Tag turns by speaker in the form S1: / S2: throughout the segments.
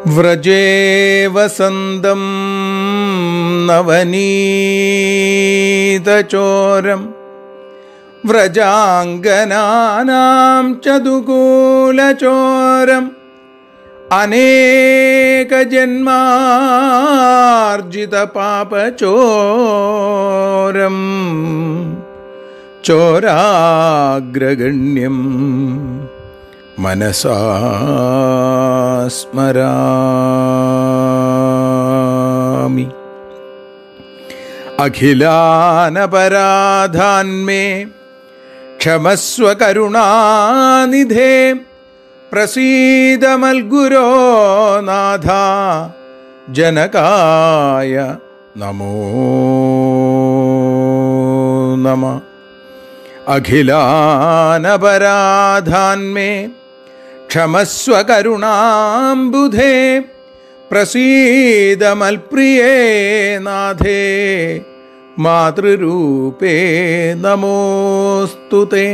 S1: വ്രജേ വസന്തം നവനീതചോരം വ്രജാംഗനാനാം ചതുകൂലചോരം അനേകജന്മാർജിത പാപചോരം ചോരാഗ്രഗണ്യം മനസാ സ്മരാമി അഖിലാനപരാധാന്മേ ക്ഷമസ്വ കരുണാനിധേ പ്രസീദമൽഗുരോ നാഥ ജനകായ നമോ നമ അഖിലാനപരാധാന്മേ ക്ഷമസ്വ കരുണാംബുധേ പ്രസീദമൽപ്രിയേ നാഥേ മാതൃരൂപേ നമോസ്തു തേ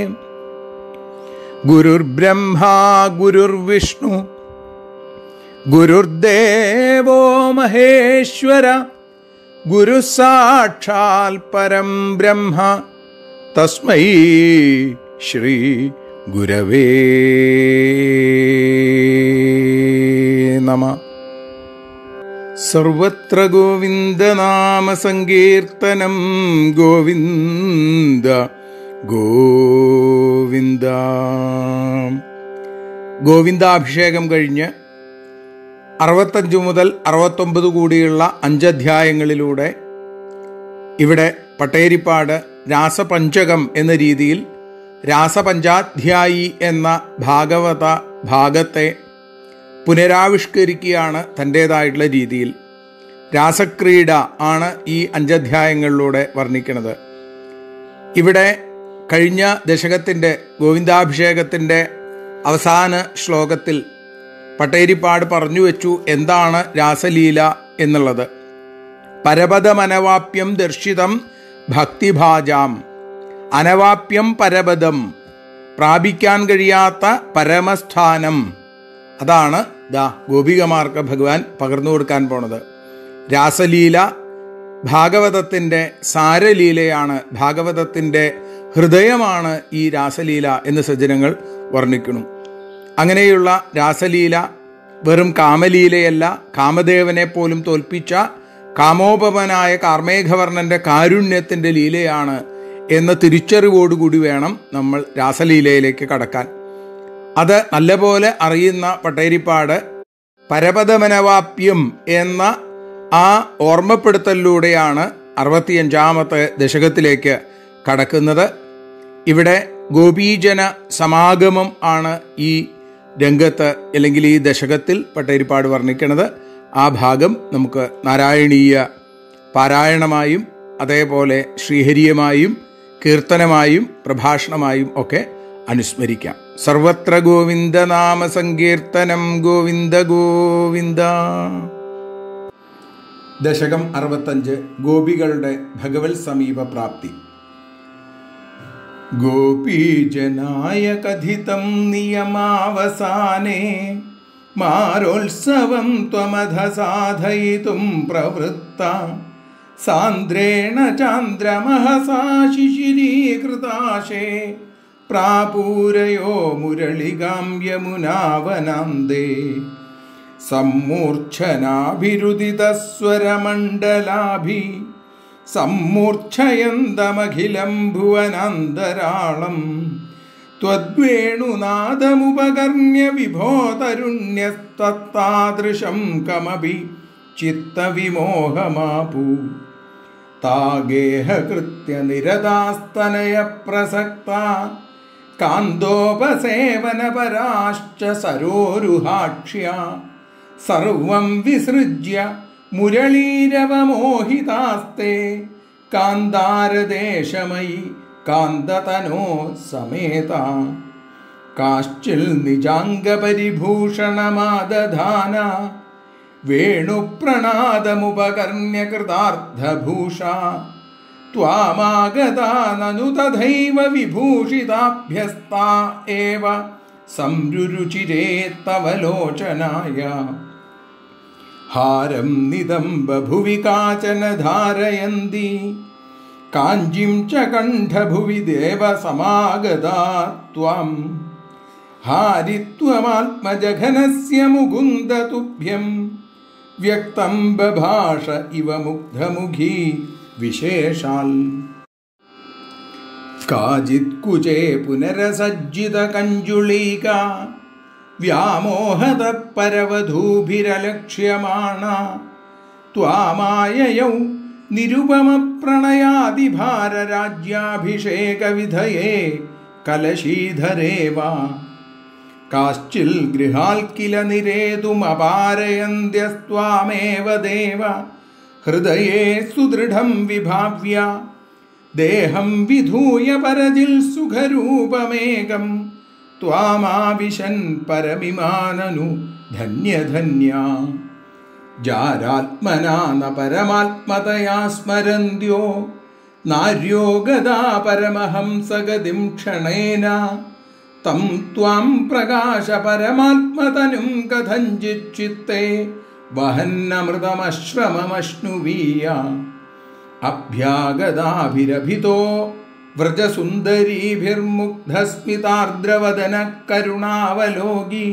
S1: ഗുരുർബ്രഹ്മാ ഗുരുർവിഷ്ണു ഗുരുർദേവോ മഹേശ്വര ഗുരു സാക്ഷാൽ പരം ബ്രഹ്മ തസ്മൈ ശ്രീ ഗുരവേ നമ സർവത്ര ഗോവിന്ദനാമ സങ്കീർത്തനം ഗോവിന്ദ ഗോവിന്ദ ഗോവിന്ദാഭിഷേകം കഴിഞ്ഞ് അറുപത്തഞ്ച് മുതൽ അറുപത്തൊമ്പത് കൂടിയുള്ള അഞ്ചധ്യായങ്ങളിലൂടെ ഇവിടെ പട്ടേരിപ്പാട് രാസപഞ്ചകം എന്ന രീതിയിൽ രാസപഞ്ചാധ്യായി എന്ന ഭാഗവത ഭാഗത്തെ പുനരാവിഷ്കരിക്കുകയാണ് തൻ്റേതായിട്ടുള്ള രീതിയിൽ രാസക്രീഡ ആണ് ഈ അഞ്ചധ്യായങ്ങളിലൂടെ വർണ്ണിക്കുന്നത് ഇവിടെ കഴിഞ്ഞ ദശകത്തിൻ്റെ ഗോവിന്ദാഭിഷേകത്തിൻ്റെ അവസാന ശ്ലോകത്തിൽ പട്ടേരിപ്പാട് പറഞ്ഞു വെച്ചു എന്താണ് രാസലീല എന്നുള്ളത് പരപദമനവാപ്യം ദർശിതം ഭക്തിഭാജാം അനവാപ്യം പരപദം പ്രാപിക്കാൻ കഴിയാത്ത പരമസ്ഥാനം അതാണ് ദാ ഗോപികമാർക്ക് ഭഗവാൻ പകർന്നു കൊടുക്കാൻ പോണത് രാസലീല ഭാഗവതത്തിൻ്റെ സാരലീലയാണ് ഭാഗവതത്തിൻ്റെ ഹൃദയമാണ് ഈ രാസലീല എന്ന് സജ്ജനങ്ങൾ വർണ്ണിക്കുന്നു അങ്ങനെയുള്ള രാസലീല വെറും കാമലീലയല്ല കാമദേവനെ പോലും തോൽപ്പിച്ച കാമോപമനായ കാർമേഘവർണന്റെ കാരുണ്യത്തിൻ്റെ ലീലയാണ് എന്ന തിരിച്ചറിവോടുകൂടി വേണം നമ്മൾ രാസലീലയിലേക്ക് കടക്കാൻ അത് നല്ലപോലെ അറിയുന്ന പട്ടേരിപ്പാട് പരപദമനവാപ്യം എന്ന ആ ഓർമ്മപ്പെടുത്തലിലൂടെയാണ് അറുപത്തിയഞ്ചാമത്തെ ദശകത്തിലേക്ക് കടക്കുന്നത് ഇവിടെ ഗോപീജന സമാഗമം ആണ് ഈ രംഗത്ത് അല്ലെങ്കിൽ ഈ ദശകത്തിൽ പട്ടേരിപ്പാട് വർണ്ണിക്കുന്നത് ആ ഭാഗം നമുക്ക് നാരായണീയ പാരായണമായും അതേപോലെ ശ്രീഹരിയമായും കീർത്തനമായും പ്രഭാഷണമായും ഒക്കെ അനുസ്മരിക്കാം സർവത്ര ഗോവിന്ദ നാമ സങ്കീർത്തനം ഗോവിന്ദ ഗോവിന്ദ ദശകം അറുപത്തഞ്ച് ഗോപികളുടെ ഭഗവത് സമീപ പ്രാപ്തി ഗോപീജനായ കഥിതം നിയമാവസാനേ മാരോത്സവം ത്വമധ സാധയിതും പ്രവൃത്ത സാന്ദ്രേണ ചാന്ദ്രമഹസാ ശിശിരീകൃതാശേ പ്രാപൂരയോ മുരളികാം യമുനാവനാന്തേ സമ്മൂർച്ഛനാഭിരുദിതസ്വരമണ്ഡലാഭി സമ്മൂർച്ഛയന്തമഖിലം ഭുവനാന്തരാളം त्वद्वेणुनादमुपकर्ण्य विभो तरुण्यस्तत्तादृशं कमपि चित्तविमोहमापु तागेहकृत्य निरदास्तनयप्रसक्ता कान्दोपसेवनपराश्च सरोरुहाक्ष्या सर्वं विसृज्य मुरळीरवमोहितास्ते कान्दारदेशमयि കാന്തതനോ സമേത കാശ്ചിൽ നിജാംഗപരിഭൂഷണമാദധാന വേണുപ്രണാദമുപകർണ്യകൃതാർത്ഥഭൂഷ ത്വാമാഗതാ നനു തഥൈവ വിഭൂഷിതാഭ്യസ്ത ഏവ സംരുചിരേ തവ ലോചനായ ഹാരം നിതംബഭുവി കാചന ധാരയന്തി കാഞ്ചിം ച കണ്ഠഭുവി ദേവസമാഗതാ ത്വം ഹാരിത്വമാത്മജഘനസ്യ മുകുന്ദ തുഭ്യം വ്യക്തം ബഭാഷ ഇവ മുഗ്ധമുഖി വിശേഷാൽ കാചിത് കുചേ പുനരസജ്ജിത കഞ്ജുളീക വ്യാമോഹത പരവധൂഭിരലക്ഷ്യമാണ ത്വാമായയൗ നിരുപമ പ്രണയാതിഭാരരാജ്യാഭിഷേക വിധയേ കലശീധരേവ കാശ്ചിൽ ഗൃഹാൽ കില നിരേതുമപാരയന്ത്യസ്ത്വാമേവ ദേവ ഹൃദയേ സുദൃഢം വിഭാവ്യ ദേഹം വിധൂയ പരജിൽ സുഖരൂപമേകം ത്വാമാവിശൻ പരമിമാനനു ധന്യധന്യ ജാരാത്മനാ ന പരമാത്മതയാ സ്മരന്ത്യോ നാര്യോ ഗദാ പരമഹംസഗതിം ക്ഷണേന തം ത്വാം പ്രകാശ പരമാത്മതനും കഥഞ്ചിച്ചിത്തെ വഹന്നമൃതമശ്രമമശ്നുവീയ അഭ്യാഗതാഭിരഭിതോ വ്രജസുന്ദരീഭിർമുഗ്ധസ്മിതാർദ്രവദന കരുണാവലോകി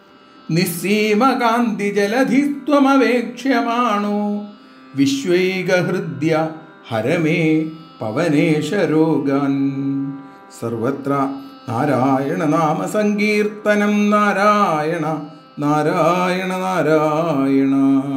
S1: നിസ്സീമകാന്തിജലധിസ്ത്വമവേക്ഷ്യമാണോ വിശ്വൈകഹൃദ്യ ഹരമേ പവനേശരോഗാൻ സർവത്ര നാരായണ നാമ സങ്കീർത്തനം നാരായണ നാരായണ നാരായണ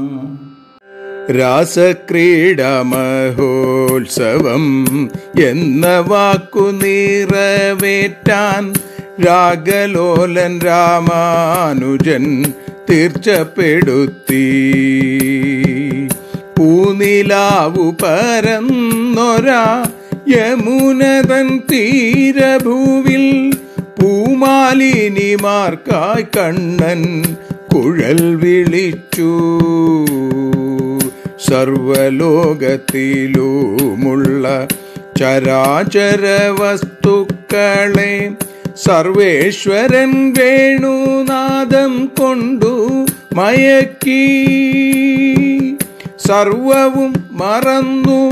S1: രാസക്രീഡമഹോത്സവം എന്ന വാക്കു നിറവേറ്റാൻ രാഗലോലൻ രാമാനുജൻ തീർച്ചപ്പെടുത്തി പൂനിലാവു പരന്നൊരാ യമുനതൻ തീരഭൂവിൽ പൂമാലിനിമാർക്കായി കണ്ണൻ കുഴൽ വിളിച്ചു സർവലോകത്തിലുമുള്ള ചരാചര വസ്തുക്കളെ സർവേശ്വരൻ വേണുനാദം കൊണ്ടു മയക്കി സർവവും മറന്നു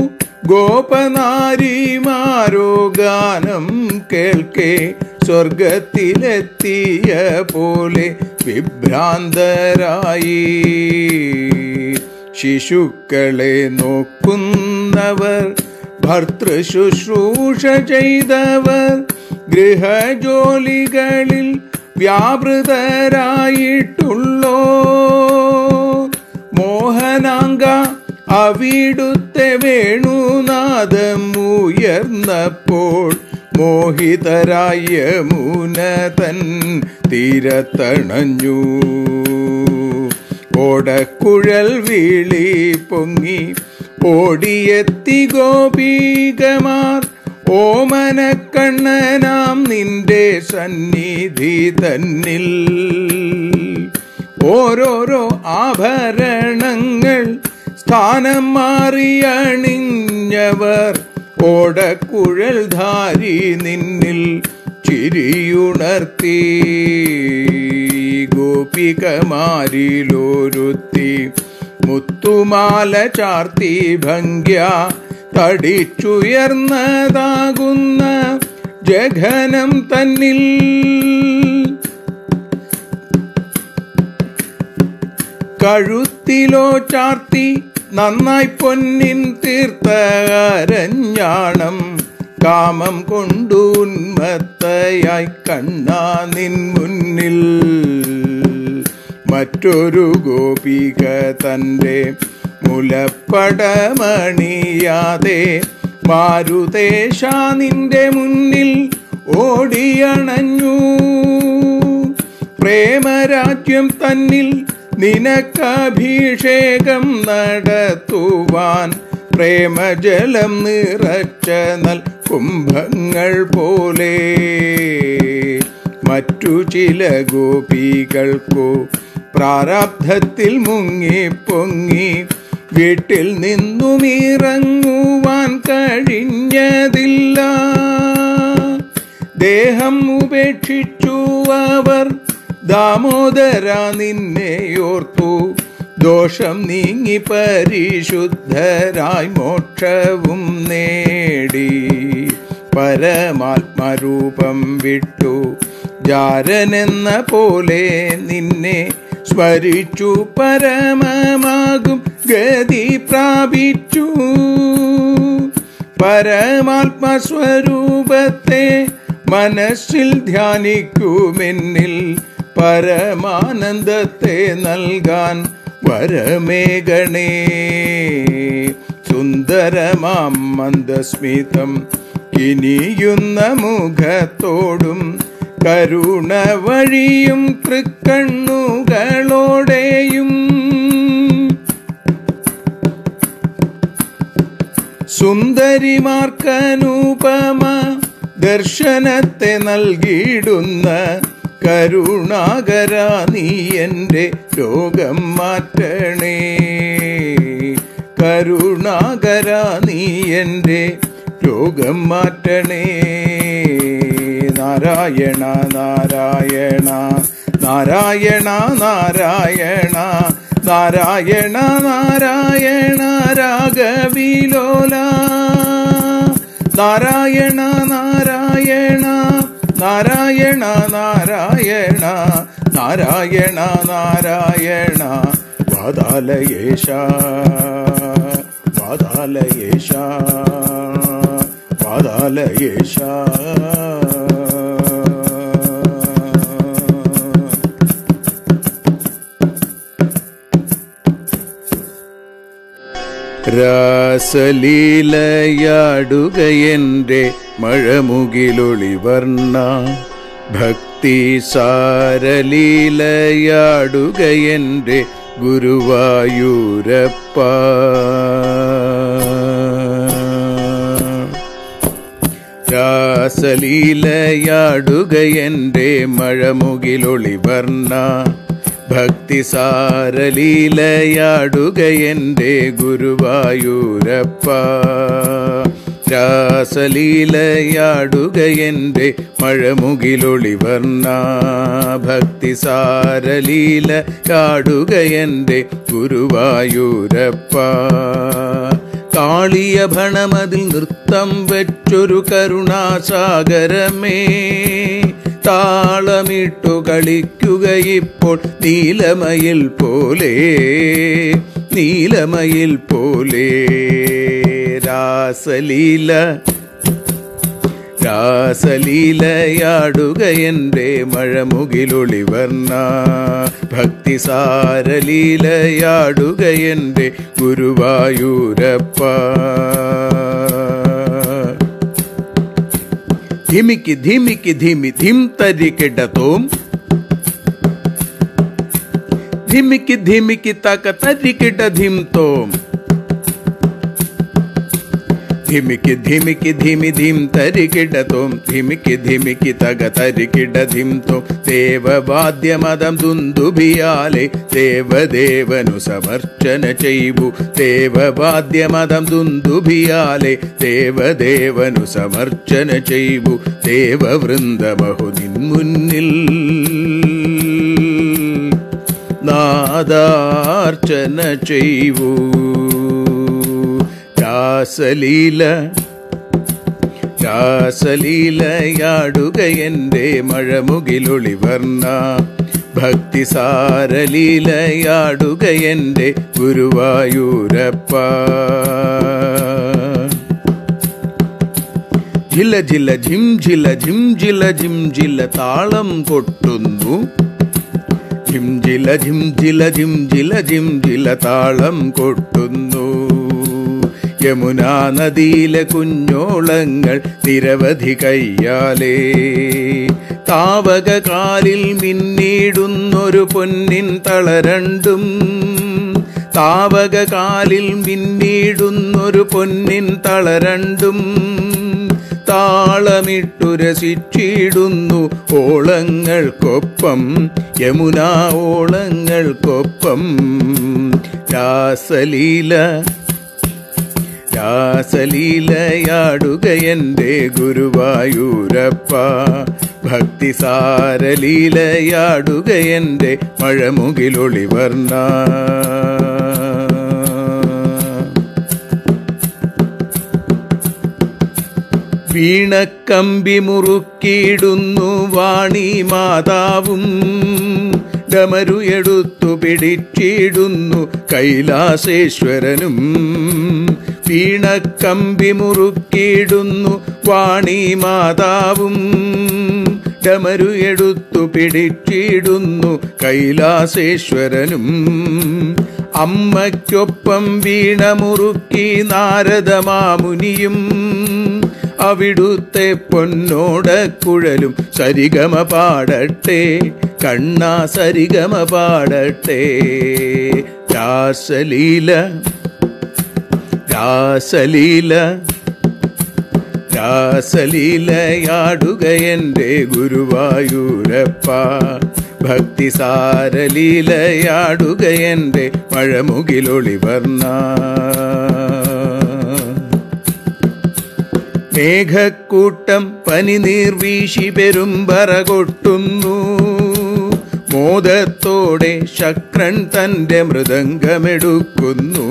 S1: ഗോപനാരിമാരോ ഗാനം കേൾക്കെ സ്വർഗത്തിലെത്തിയ പോലെ വിഭ്രാന്തരായി ശിശുക്കളെ നോക്കുന്നവർ ഭർത്തൃശുശ്രൂഷ ചെയ്തവർ ഗൃഹജോലികളിൽ വ്യാപൃതരായിട്ടുള്ളോ മോഹനാങ്ക അവിടുത്തെ വേണുനാദം ഉയർന്നപ്പോൾ മോഹിതരായ മുനതൻ തീരത്തണഞ്ഞു ഓടക്കുഴൽ വിളി പൊങ്ങി ഓടിയെത്തി ഗോപികമാർ ഓമനക്കണ്ണനാം നിന്റെ സന്നിധി തന്നിൽ ഓരോരോ ആഭരണങ്ങൾ സ്ഥാനം മാറിയണിഞ്ഞവർ ഓടക്കുഴൽ ധാരി നിന്നിൽ ചിരിയുണർത്തി ഗോപികമാരിലൊരുത്തി മുത്തുമാല ചാർത്തി ഭംഗ്യ തടിച്ചുയർന്നതാകുന്ന ജഘനം തന്നിൽ കഴുത്തിലോ ചാർത്തി നന്നായി പൊന്നിൻ തീർത്ത അരഞ്ഞാണം കാമം കൊണ്ടുന്മത്തയായി കണ്ണാ നിൻ മുന്നിൽ മറ്റൊരു ഗോപിക തൻ്റെ മുലപ്പടമണിയാതെ മാരുതേശ നിന്റെ മുന്നിൽ ഓടിയണഞ്ഞു പ്രേമരാജ്യം തന്നിൽ നിനക്കഭിഷേകം നടത്തുവാൻ പ്രേമജലം നിറച്ച നൽ കുംഭങ്ങൾ പോലെ മറ്റു ചില ഗോപികൾക്കു പ്രാരാബ്ധത്തിൽ മുങ്ങി പൊങ്ങി വീട്ടിൽ നിന്നും ഇറങ്ങുവാൻ കഴിഞ്ഞതില്ല ദേഹം ഉപേക്ഷിച്ചു അവർ ദാമോദര നിന്നെ ഓർത്തു ദോഷം നീങ്ങി പരിശുദ്ധരായി മോക്ഷവും നേടി പരമാത്മരൂപം വിട്ടു ജാരനെന്ന പോലെ നിന്നെ സ്മരിച്ചു പരമമാകും ഗതി പ്രാപിച്ചു പരമാത്മസ്വരൂപത്തെ മനസ്സിൽ ധ്യാനിക്കുമെന്നിൽ പരമാനന്ദത്തെ നൽകാൻ വരമേകണേ സുന്ദരമാം മന്ദസ്മിതം കിനിയുന്ന മുഖത്തോടും കരുണ വഴിയും തൃക്കണ്ണുകളോടെയും സുന്ദരിമാർക്കനൂപമ ദർശനത്തെ നൽകിയിടുന്ന കരുണാകര നീ എൻ്റെ രോഗം മാറ്റണേ കരുണാകര നീ എൻ്റെ രോഗം മാറ്റണേ നാരായണ നാരായണ നാരായണ നാരായണ നാരായണ നാരായണ രാഗവിലോല നാരായണ നാരായണ നാരായണ നാരായണ നാരായണ നാരായണ വാതാലയേശ വാതാലയേശ വാതാലയേശ രാസലീലയാടുകയെൻ്റെ മഴമുകിലൊളിവർണ്ണ ഭക്തി സാരലീലയാടുകയെൻ്റെ ഗുരുവായൂരപ്പ രാസലീലയാടുകയെൻ്റെ മഴമുകിലൊളിവർണ്ണ ഭക്തി സാരലീലയാടുകയെൻ്റെ ഗുരുവായൂരപ്പ രാസലീലയാടുകയെൻ്റെ മഴമുകിലൊളിവർണ്ണ ഭക്തി സാരലീലയാടുകയെൻ്റെ ഗുരുവായൂരപ്പ കാളിയ ഭണമതിൽ നൃത്തം വെച്ചൊരു കരുണാസാഗരമേ താളമിട്ടു കളിക്കുകയിപ്പോൾ നീലമയിൽ പോലെ നീലമയിൽ പോലെ രാസലീല രാസലീലയാടുക എൻ്റെ മഴമുകിലൊളിവർണ്ണ ഭക്തി സാരലീലയാടുക എൻ്റെ ഗുരുവായൂരപ്പ ധിമിക്ക് ധിമിക്ക് ധിമി ധിം തരിക്കിടത്തോം ധിമിക്ക് ധിമിക്ക് തക തരിക്കിട ധിം തോം ധിമിക്ക് ധിമിക്ക് ധിമി ധിം തരികിടത്തോം ധിമിക്ക് ധിമിക്ക് തക തരികിട ധിം തോം ദേവവാദ്യമതം ദുന്ദുഭിയാലെ ദേവദേവനു സമർച്ചന ചെയ്തു ദേവവാദ്യമതം ദുന്ദുഭിയാലെ ദേവദേവനു സമർച്ചന ചെയ്തു ദേവവൃന്ദമഹു നിൻ മുന്നിൽ നാദാർച്ചന ചെയ്വൂ രാസലീല രാസലീലയാടുക എൻ്റെ മഴമുകിലൊളിവർണ്ണ ഭക്തി സാരലീലയാടുക എൻ്റെ ഗുരുവായൂരപ്പ ജില ജില ജിം ജില ജിം ജില ജിം ജില താളം കൊട്ടുന്നു ജിം ജില ജിം ജില ജിം ജില ജിം ജില താളം കൊട്ടുന്നു യമുനാ നദിയിലെ കുഞ്ഞോളങ്ങൾ നിരവധി കയ്യാലേ താവക കാലിൽ മിന്നിടുന്നൊരു പൊന്നിൻ തളരണ്ടും താവക കാലിൽ മിന്നിടുന്നൊരു പൊന്നിൻ തളരണ്ടും താളമിട്ടു രസിച്ചിടുന്നു ഓളങ്ങൾക്കൊപ്പം യമുന ഓളങ്ങൾക്കൊപ്പം രാസലീല രാസലീലയാടുക എൻ്റെ ഗുരുവായൂരപ്പ ഭക്തി സാരലീലയാടുക എൻ്റെ മഴമുകിലൊളിവർണ്ണ വീണക്കമ്പി മുറുക്കിയിടുന്നു വാണി മാതാവും ഡമരു എടുത്തു പിടിച്ചിടുന്നു കൈലാസേശ്വരനും വീണക്കമ്പി മുറുക്കിയിടുന്നു വാണി മാതാവും ഡമരു എടുത്തു പിടിച്ചിടുന്നു കൈലാസേശ്വരനും അമ്മയ്ക്കൊപ്പം വീണ മുറുക്കി നാരദമാമുനിയും അവിടുത്തെ പൊന്നോടക്കുഴലും സരിഗമ പാടട്ടെ കണ്ണാ സരിഗമ പാടട്ടെ രാസലീല രാസലീല രാസലീലയാടുക എൻ്റെ ഗുരുവായൂരപ്പ ഭക്തി സാരലീലയാടുക എൻ്റെ മഴമുകിലൊളിവർണ്ണ മേഘക്കൂട്ടം പനിനീർ വീശി പെരുമ്പറ കൊട്ടുന്നു മോദത്തോടെ ശക്രൻ തൻ്റെ മൃദംഗമെടുക്കുന്നു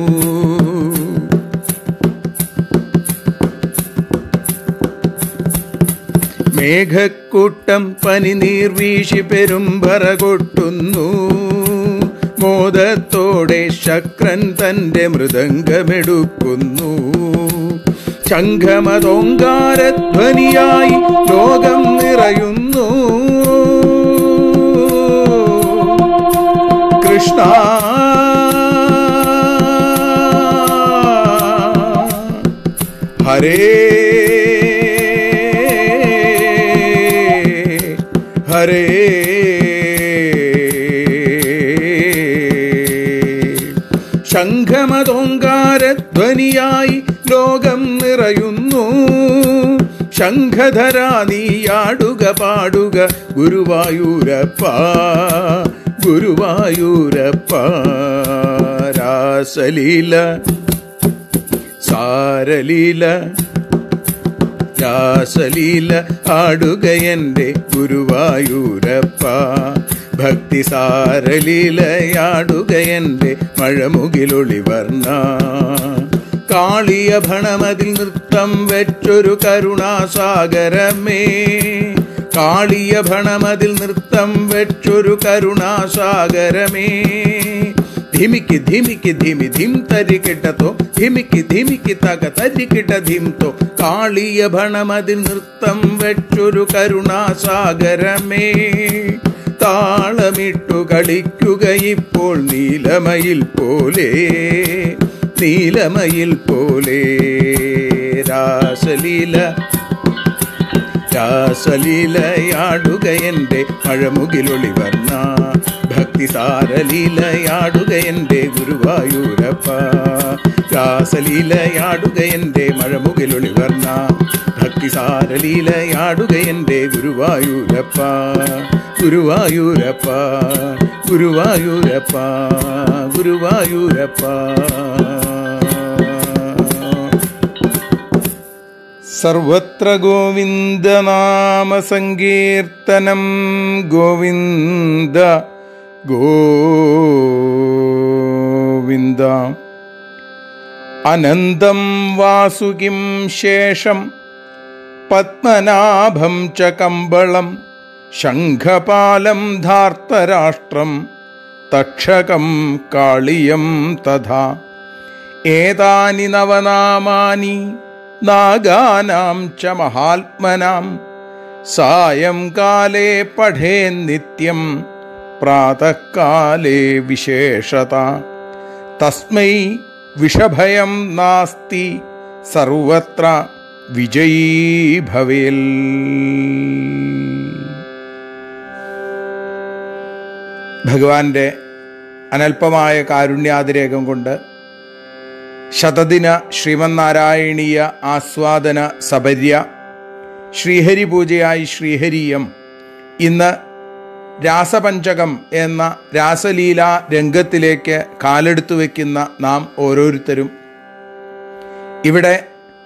S1: മേഘക്കൂട്ടം പനിനീർ വീശി പെരുമ്പറ കൊട്ടുന്നു മോദത്തോടെ ശക്രൻ തൻ്റെ മൃദംഗമെടുക്കുന്നു ശംഖമതോങ്കാരധ്വനിയായി ലോകം നിറയുന്നു കൃഷ്ണ ഹരേ ഹരേ ശംഖമതോങ്കാരധ്വനിയായി ലോകം നിറയുന്നു ശംഖധര നീയാടുക പാടുക ഗുരുവായൂരപ്പ ഗുരുവായൂരപ്പ രാസലീല സാരലീല രാസലീല ആടുക എൻ്റെ ഗുരുവായൂരപ്പ ഭക്തി സാരലീലയാടുക എൻ്റെ മഴമുകിലൊളിവർണ്ണ കാളിയ ഭണമതിൽ നൃത്തം വെച്ചൊരു കരുണാസാഗരമേ കാളിയ ഭണമതിൽ നൃത്തം വെച്ചൊരു കരുണാസാഗരമേ ധിമിക്ക് ധിമിക്ക് ധിമി ധിം തരികിട്ടതോ ധിമിക്ക് ധിമിക്ക് തക തരികിട്ട ധിംതോ കാളിയ ഭണമതിൽ നൃത്തം വെച്ചൊരു കരുണാസാഗരമേ താളമിട്ടു കളിക്കുക ഇപ്പോൾ നീലമയിൽ പോലെ നീലമയിൽ പോലെ രാസലീല രാസലീലയാടുക എൻ്റെ മഴമുകിലൊളിവർണ്ണ ഭക്തി സാരലീലയാടുക എൻ്റെ ഗുരുവായൂരപ്പ രാസലീലയാടുക എൻ്റെ മഴമുകിലൊളിവർണ്ണ ഭക്തി സാരലീലയാടുക എൻ്റെ ഗുരുവായൂരപ്പ ഗുരുവായൂരപ്പ ഗുരുവായൂരപ്പ ഗുരുവായൂരപ്പ സർവത്ര ഗോവിന്ദനാമസങ്കീർത്തനം ഗോവിന്ദ ഗോവിന്ദ അനന്തം വാസുകിം ശേഷം പത്മനാഭം ച കമ്പളം ശംഖപാലം ധാർത്തരാഷ്ട്രം തക്ഷകം കാളിയം തഥാ ഏതാനി നവനാമാനി നാഗാനാം ച മഹാത്മനാം സായംകാലേ പഠേന്നിത്യം പ്രാതഃകാലേ വിശേഷത തസ്മൈ വിഷഭയം നാസ്തി സർവത്ര വിജയീ ഭവേൽ ഭഗവാന്റെ അനൽപമായ കാരുണ്യാതിരേകം കൊണ്ട് ശതദിന ശ്രീമന്നാരായണീയ ആസ്വാദന സബര്യ ശ്രീഹരി പൂജയായി ശ്രീഹരിയം ഇന്ന് രാസപഞ്ചകം എന്ന രാസലീല രംഗത്തിലേക്ക് കാലെടുത്തു വയ്ക്കുന്ന നാം ഓരോരുത്തരും ഇവിടെ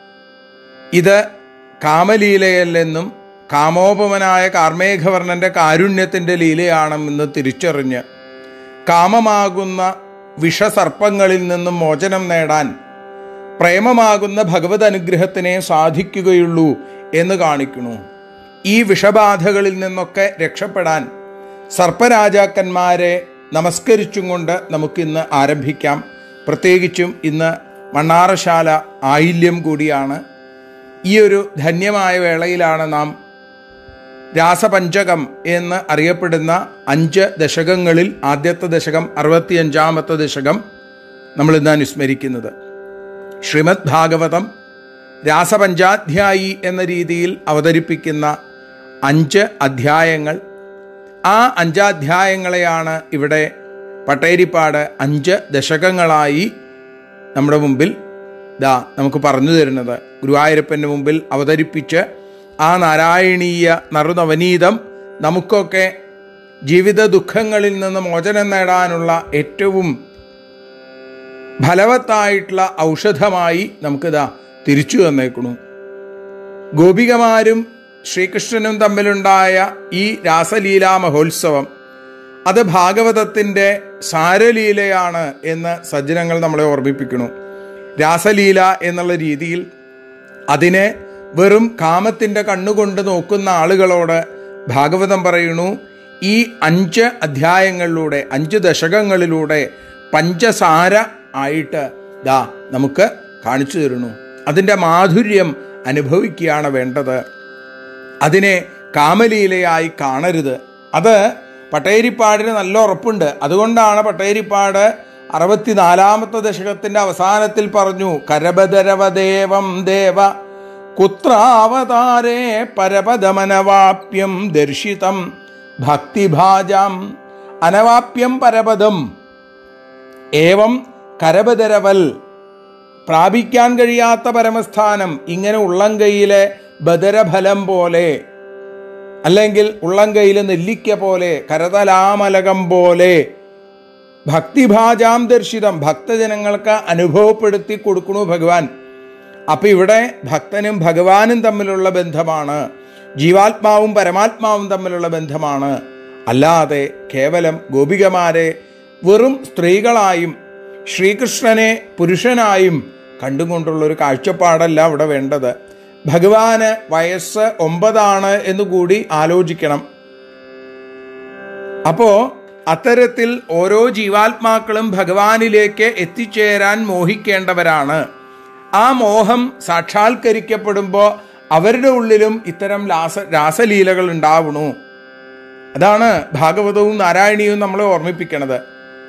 S1: ഇത് കാമലീലയല്ലെന്നും കാമോപമനായ കാർമേഘവർണന്റെ കാരുണ്യത്തിൻ്റെ ലീലയാണെന്ന് തിരിച്ചറിഞ്ഞ് കാമമാകുന്ന വിഷസർപ്പങ്ങളിൽ നിന്നും മോചനം നേടാൻ പ്രേമമാകുന്ന ഭഗവത് അനുഗ്രഹത്തിനെ സാധിക്കുകയുള്ളൂ എന്ന് കാണിക്കുന്നു ഈ വിഷബാധകളിൽ നിന്നൊക്കെ രക്ഷപ്പെടാൻ സർപ്പരാജാക്കന്മാരെ നമസ്കരിച്ചും കൊണ്ട് നമുക്കിന്ന് ആരംഭിക്കാം പ്രത്യേകിച്ചും ഇന്ന് മണ്ണാറശാല ആയില്യം കൂടിയാണ് ഈ ഒരു ധന്യമായ വേളയിലാണ് നാം രാസപഞ്ചകം എന്ന് അറിയപ്പെടുന്ന അഞ്ച് ദശകങ്ങളിൽ ആദ്യത്തെ ദശകം അറുപത്തിയഞ്ചാമത്തെ ദശകം നമ്മൾ ഇന്ന് അനുസ്മരിക്കുന്നത് ശ്രീമദ് ഭാഗവതം രാസപഞ്ചാധ്യായി എന്ന രീതിയിൽ അവതരിപ്പിക്കുന്ന അഞ്ച് അധ്യായങ്ങൾ ആ അഞ്ചാധ്യായങ്ങളെയാണ് ഇവിടെ പട്ടേരിപ്പാട് അഞ്ച് ദശകങ്ങളായി നമ്മുടെ മുമ്പിൽ ദാ നമുക്ക് പറഞ്ഞു തരുന്നത് ഗുരുവായൂരപ്പൻ്റെ മുമ്പിൽ അവതരിപ്പിച്ച് ആ നാരായണീയ നറുനവനീതം നമുക്കൊക്കെ ജീവിത ദുഃഖങ്ങളിൽ നിന്ന് മോചനം നേടാനുള്ള ഏറ്റവും ഫലവത്തായിട്ടുള്ള ഔഷധമായി നമുക്കിതാ തിരിച്ചു തന്നേക്കണു ഗോപികമാരും ശ്രീകൃഷ്ണനും തമ്മിലുണ്ടായ ഈ രാസലീലാ മഹോത്സവം അത് ഭാഗവതത്തിൻ്റെ സാരലീലയാണ് എന്ന് സജ്ജനങ്ങൾ നമ്മളെ ഓർമ്മിപ്പിക്കുന്നു രാസലീല എന്നുള്ള രീതിയിൽ അതിനെ വെറും കാമത്തിൻ്റെ കണ്ണുകൊണ്ട് നോക്കുന്ന ആളുകളോട് ഭാഗവതം പറയുന്നു ഈ അഞ്ച് അധ്യായങ്ങളിലൂടെ അഞ്ച് ദശകങ്ങളിലൂടെ പഞ്ചസാര ആയിട്ട് ദാ നമുക്ക് കാണിച്ചു തരുന്നു അതിൻ്റെ മാധുര്യം അനുഭവിക്കുകയാണ് വേണ്ടത് അതിനെ കാമലീലയായി കാണരുത് അത് പട്ടേരിപ്പാടിന് നല്ല ഉറപ്പുണ്ട് അതുകൊണ്ടാണ് പട്ടേരിപ്പാട് അറുപത്തിനാലാമത്തെ ദശകത്തിന്റെ അവസാനത്തിൽ പറഞ്ഞു കരബദരവദേവം ദേവ കുത്രാവതാരേ പരപദമനവാപ്യം ദർശിതം ഭക്തിഭാജാം അനവാപ്യം പരപദം ഏവം കരബദരവൽ പ്രാപിക്കാൻ കഴിയാത്ത പരമസ്ഥാനം ഇങ്ങനെ ഉള്ളംകൈയിലെ ബദരഫലം പോലെ അല്ലെങ്കിൽ ഉള്ളംകൈയിലെ നെല്ലിക്ക പോലെ കരതലാമലകം പോലെ ഭക്തിഭാജാം ദർശിതം ഭക്തജനങ്ങൾക്ക് അനുഭവപ്പെടുത്തി കൊടുക്കണു ഭഗവാൻ അപ്പൊ ഇവിടെ ഭക്തനും ഭഗവാനും തമ്മിലുള്ള ബന്ധമാണ് ജീവാത്മാവും പരമാത്മാവും തമ്മിലുള്ള ബന്ധമാണ് അല്ലാതെ കേവലം ഗോപികമാരെ വെറും സ്ത്രീകളായും ശ്രീകൃഷ്ണനെ പുരുഷനായും കണ്ടുകൊണ്ടുള്ള ഒരു കാഴ്ചപ്പാടല്ല അവിടെ വേണ്ടത് ഭഗവാന് വയസ്സ് ഒമ്പതാണ് എന്നുകൂടി ആലോചിക്കണം അപ്പോ അത്തരത്തിൽ ഓരോ ജീവാത്മാക്കളും ഭഗവാനിലേക്ക് എത്തിച്ചേരാൻ മോഹിക്കേണ്ടവരാണ് ആ മോഹം സാക്ഷാത്കരിക്കപ്പെടുമ്പോൾ അവരുടെ ഉള്ളിലും ഇത്തരം രാസ രാസലീലകൾ ഉണ്ടാവണു അതാണ് ഭാഗവതവും നാരായണീയവും നമ്മളെ ഓർമ്മിപ്പിക്കണത്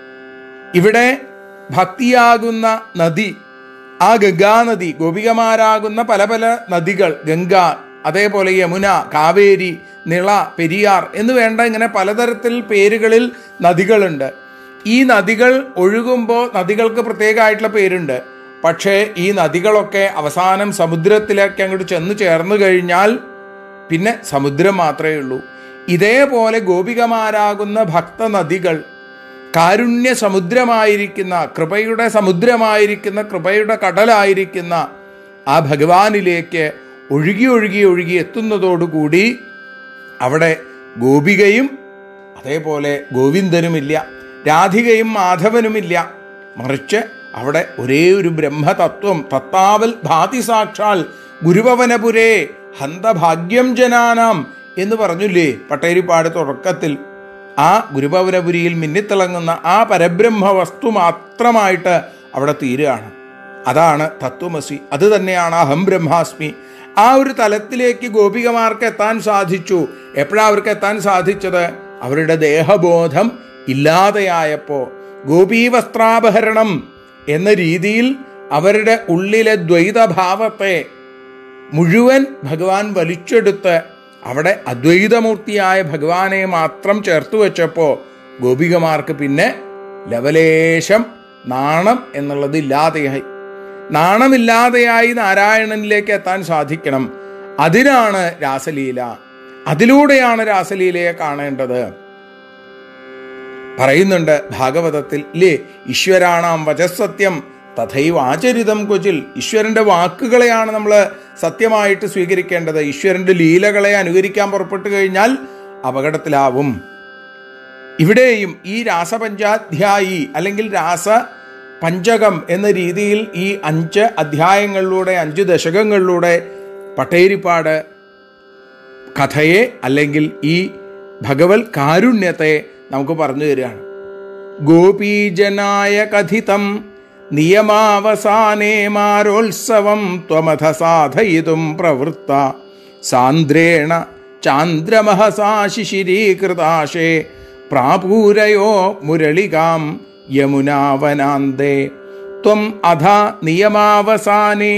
S1: ഇവിടെ ഭക്തിയാകുന്ന നദി ആ ഗംഗാനദി ഗോപികമാരാകുന്ന പല പല നദികൾ ഗംഗ അതേപോലെ യമുന കാവേരി നിള പെരിയാർ എന്ന് വേണ്ട ഇങ്ങനെ പലതരത്തിൽ പേരുകളിൽ നദികളുണ്ട് ഈ നദികൾ ഒഴുകുമ്പോൾ നദികൾക്ക് പ്രത്യേകമായിട്ടുള്ള പേരുണ്ട് പക്ഷേ ഈ നദികളൊക്കെ അവസാനം സമുദ്രത്തിലേക്ക് അങ്ങോട്ട് ചെന്ന് ചേർന്ന് കഴിഞ്ഞാൽ പിന്നെ സമുദ്രം മാത്രമേ ഉള്ളൂ ഇതേപോലെ ഗോപികമാരാകുന്ന ഭക്ത നദികൾ കാരുണ്യ സമുദ്രമായിരിക്കുന്ന കൃപയുടെ സമുദ്രമായിരിക്കുന്ന കൃപയുടെ കടലായിരിക്കുന്ന ആ ഭഗവാനിലേക്ക് ഒഴുകി ഒഴുകി ഒഴുകി എത്തുന്നതോടുകൂടി അവിടെ ഗോപികയും അതേപോലെ ഗോവിന്ദനുമില്ല രാധികയും മാധവനുമില്ല മറിച്ച് അവിടെ ഒരേ ഒരു ബ്രഹ്മതത്വം തത്താവൽ ഭാതി സാക്ഷാൽ ഗുരുഭവനപുരേ ഹന്തഭാഗ്യം ജനാനാം എന്ന് പറഞ്ഞില്ലേ പട്ടേരിപ്പാട് തുടക്കത്തിൽ ആ ഗുരുഭവനപുരിയിൽ മിന്നിത്തിളങ്ങുന്ന ആ പരബ്രഹ്മ വസ്തു മാത്രമായിട്ട് അവിടെ തീരുകയാണ് അതാണ് തത്വമസി അത് തന്നെയാണ് അഹം ബ്രഹ്മാസ്മി ആ ഒരു തലത്തിലേക്ക് ഗോപികമാർക്ക് എത്താൻ സാധിച്ചു എപ്പോഴാണ് അവർക്ക് എത്താൻ സാധിച്ചത് അവരുടെ ദേഹബോധം ഇല്ലാതെയായപ്പോൾ ഗോപീ വസ്ത്രാപഹരണം എന്ന രീതിയിൽ അവരുടെ ഉള്ളിലെ ദ്വൈതഭാവത്തെ മുഴുവൻ ഭഗവാൻ വലിച്ചെടുത്ത് അവിടെ അദ്വൈതമൂർത്തിയായ ഭഗവാനെ മാത്രം ചേർത്ത് വെച്ചപ്പോൾ ഗോപികമാർക്ക് പിന്നെ ലവലേശം നാണം എന്നുള്ളത് ഇല്ലാതെയായി നാണമില്ലാതെയായി നാരായണനിലേക്ക് എത്താൻ സാധിക്കണം അതിനാണ് രാസലീല അതിലൂടെയാണ് രാസലീലയെ കാണേണ്ടത് പറയുന്നുണ്ട് ഭാഗവതത്തിൽ ഇല്ലേ ഈശ്വരാണാം വചസത്യം തഥൈവ ആചരിതം കൊച്ചിൽ ഈശ്വരൻ്റെ വാക്കുകളെയാണ് നമ്മൾ സത്യമായിട്ട് സ്വീകരിക്കേണ്ടത് ഈശ്വരൻ്റെ ലീലകളെ അനുകരിക്കാൻ പുറപ്പെട്ടു കഴിഞ്ഞാൽ അപകടത്തിലാവും ഇവിടെയും ഈ രാസപഞ്ചാധ്യായി അല്ലെങ്കിൽ രാസ പഞ്ചകം എന്ന രീതിയിൽ ഈ അഞ്ച് അധ്യായങ്ങളിലൂടെ അഞ്ച് ദശകങ്ങളിലൂടെ പട്ടേരിപ്പാട് കഥയെ അല്ലെങ്കിൽ ഈ ഭഗവത് കാരുണ്യത്തെ നമുക്ക് പറഞ്ഞു തരികയാണ് ഗോപീജനായ കഥിതം നിയമാവസാനേ മാരോത്സവം ത്വമഥ സാധയിതും പ്രവൃത്ത സാന്ദ്രേണ ചാന്ദ്രമഹസാ ശിശിരീകൃതാശേ പ്രാപൂരയോ മുരളികാം യമുനാവനാന്തേ ത്വം അധ നിയമാവസാനേ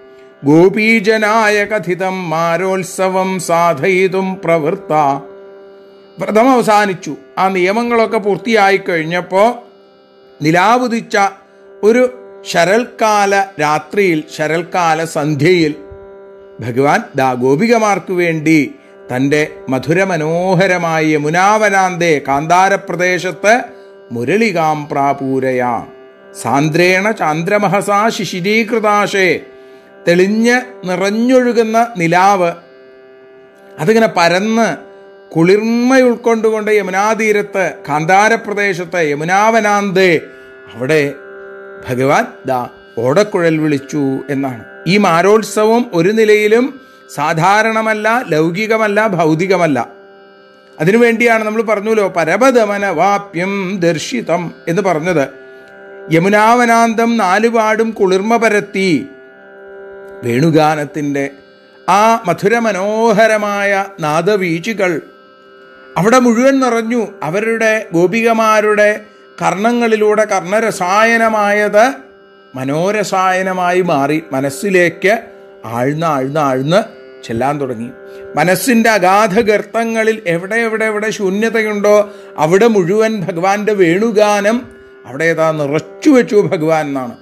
S1: ഗോപീജനായ കഥിതം മാരോത്സവം സാധയിതും പ്രവൃത്ത വ്രതം അവസാനിച്ചു ആ നിയമങ്ങളൊക്കെ പൂർത്തിയായി കഴിഞ്ഞപ്പോൾ നിലാവുദിച്ച ഒരു ശരൽക്കാല രാത്രിയിൽ ശരൽക്കാല സന്ധ്യയിൽ ഭഗവാൻ ദാ ഗോപികമാർക്ക് വേണ്ടി തൻ്റെ മധുരമനോഹരമായ യമുനാവനാന്തേ കാന്താരപ്രദേശത്ത് മുരളികാം പ്രാപൂരയ സാന്ദ്രേണ ചാന്ദ്രമഹസാ ശിശിരീകൃതാശേ തെളിഞ്ഞ് നിറഞ്ഞൊഴുകുന്ന നിലാവ് അതിങ്ങനെ പരന്ന് കുളിർമ ഉൾക്കൊണ്ടുകൊണ്ട് യമുനാതീരത്ത് കാന്താരപ്രദേശത്ത് യമുനാവനാന്തേ അവിടെ ഭഗവാൻ ദാ ഓടക്കുഴൽ വിളിച്ചു എന്നാണ് ഈ മാരോത്സവം ഒരു നിലയിലും സാധാരണമല്ല ലൗകികമല്ല ഭൗതികമല്ല അതിനുവേണ്ടിയാണ് നമ്മൾ പറഞ്ഞല്ലോ പരപദമന വാപ്യം ദർശിതം എന്ന് പറഞ്ഞത് യമുനാവനാന്തം നാലുപാടും കുളിർമ പരത്തി വേണുഗാനത്തിൻ്റെ ആ മധുരമനോഹരമായ നാദവീചികൾ അവിടെ മുഴുവൻ നിറഞ്ഞു അവരുടെ ഗോപികമാരുടെ കർണങ്ങളിലൂടെ കർണരസായനമായത് മനോരസായനമായി മാറി മനസ്സിലേക്ക് ആഴ്ന്ന് ആഴ്ന്ന് ആഴ്ന്ന് ചെല്ലാൻ തുടങ്ങി മനസ്സിൻ്റെ അഗാധ ഗർത്തങ്ങളിൽ എവിടെ എവിടെ എവിടെ ശൂന്യതയുണ്ടോ അവിടെ മുഴുവൻ ഭഗവാന്റെ വേണുഗാനം അവിടെ ഏതാ നിറച്ചു വെച്ചു ഭഗവാൻ എന്നാണ്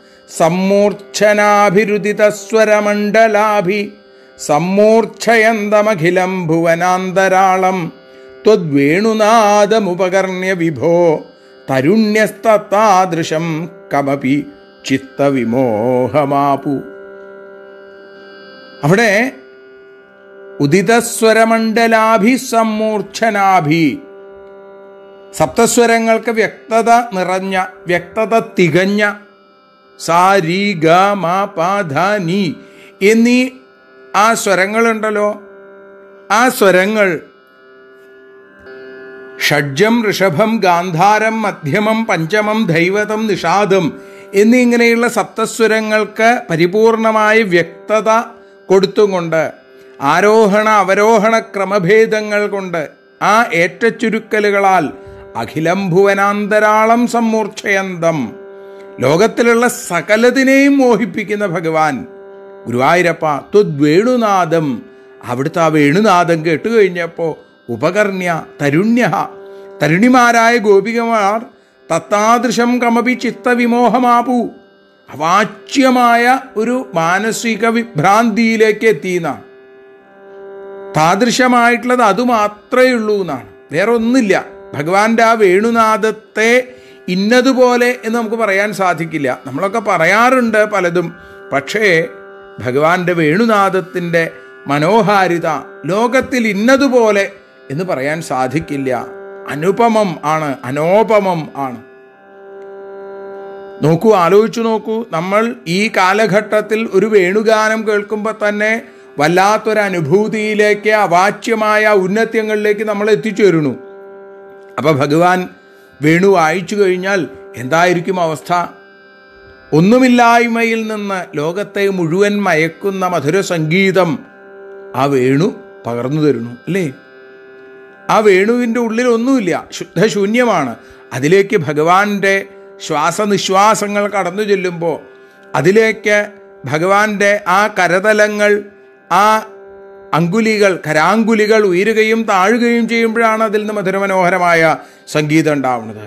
S1: സമ്മൂർച്ഛനാഭിരുദിതസ്വരമണ്ഡലാഭി സമ്മൂർച്ഛയന്തമഖിലം ഭുവനാന്തരാളം ത്വദ്വേണുനാദമുപകർണ്യ വിഭോ തരുണ്യസ്തത്താദൃശം കമപി ചിത്തവിമോഹമാപു അവിടെ ഉദിതസ്വരമണ്ഡലാഭി സമ്മൂർച്ഛനാഭി സപ്തസ്വരങ്ങൾക്ക് വ്യക്തത നിറഞ്ഞ വ്യക്തത തികഞ്ഞ സാ രീ ഗ മ പ ധ നി എന്നീ ആ സ്വരങ്ങളുണ്ടല്ലോ ആ സ്വരങ്ങൾ ഷഡ്ജം ഋഷഭം ഗാന്ധാരം മധ്യമം പഞ്ചമം ദൈവതം നിഷാദം എന്നിങ്ങനെയുള്ള സപ്തസ്വരങ്ങൾക്ക് പരിപൂർണമായ വ്യക്തത കൊടുത്തുകൊണ്ട് ആരോഹണ അവരോഹണ ക്രമഭേദങ്ങൾ കൊണ്ട് ആ ഏറ്റച്ചുരുക്കലുകളാൽ അഖിലം ഭുവനാന്തരാളം സമ്മൂർച്ഛയന്തം ലോകത്തിലുള്ള സകലതിനെയും മോഹിപ്പിക്കുന്ന ഭഗവാൻ ഗുരുവായൂരപ്പ ത്വദ്വേണുനാദം അവിടുത്തെ ആ വേണുനാദം കേട്ടുകഴിഞ്ഞപ്പോൾ ഉപകർണ്യ തരുണ്യ തരുണിമാരായ ഗോപികമാർ തത്താദൃശം കമപി ചിത്തവിമോഹമാപു അവാച്യമായ ഒരു മാനസിക വിഭ്രാന്തിയിലേക്ക് എത്തിയെന്ന താദൃശമായിട്ടുള്ളത് അതുമാത്രമേ ഉള്ളൂ എന്നാണ് വേറെ ഒന്നില്ല ഭഗവാന്റെ ആ വേണുനാദത്തെ ഇന്നതുപോലെ എന്ന് നമുക്ക് പറയാൻ സാധിക്കില്ല നമ്മളൊക്കെ പറയാറുണ്ട് പലതും പക്ഷേ ഭഗവാന്റെ വേണുനാദത്തിൻ്റെ മനോഹാരിത ലോകത്തിൽ ഇന്നതുപോലെ എന്ന് പറയാൻ സാധിക്കില്ല അനുപമം ആണ് അനോപമം ആണ് നോക്കൂ ആലോചിച്ചു നോക്കൂ നമ്മൾ ഈ കാലഘട്ടത്തിൽ ഒരു വേണുഗാനം കേൾക്കുമ്പോൾ തന്നെ വല്ലാത്തൊരു അനുഭൂതിയിലേക്ക് അവാച്യമായ ഔന്നത്യങ്ങളിലേക്ക് നമ്മൾ എത്തിച്ചേരുന്നു അപ്പോൾ ഭഗവാൻ വേണു വായിച്ചു കഴിഞ്ഞാൽ എന്തായിരിക്കും അവസ്ഥ ഒന്നുമില്ലായ്മയിൽ നിന്ന് ലോകത്തെ മുഴുവൻ മയക്കുന്ന മധുര സംഗീതം ആ വേണു പകർന്നു തരുന്നു അല്ലേ ആ വേണുവിൻ്റെ ഉള്ളിൽ ഒന്നുമില്ല ശുദ്ധശൂന്യമാണ് അതിലേക്ക് ഭഗവാന്റെ ശ്വാസനിശ്വാസങ്ങൾ കടന്നു ചെല്ലുമ്പോൾ അതിലേക്ക് ഭഗവാന്റെ ആ കരതലങ്ങൾ ആ അങ്കുലികൾ കരാങ്കുലികൾ ഉയരുകയും താഴുകയും ചെയ്യുമ്പോഴാണ് അതിൽ നിന്ന് മധുരമനോഹരമായ സംഗീതം ഉണ്ടാവുന്നത്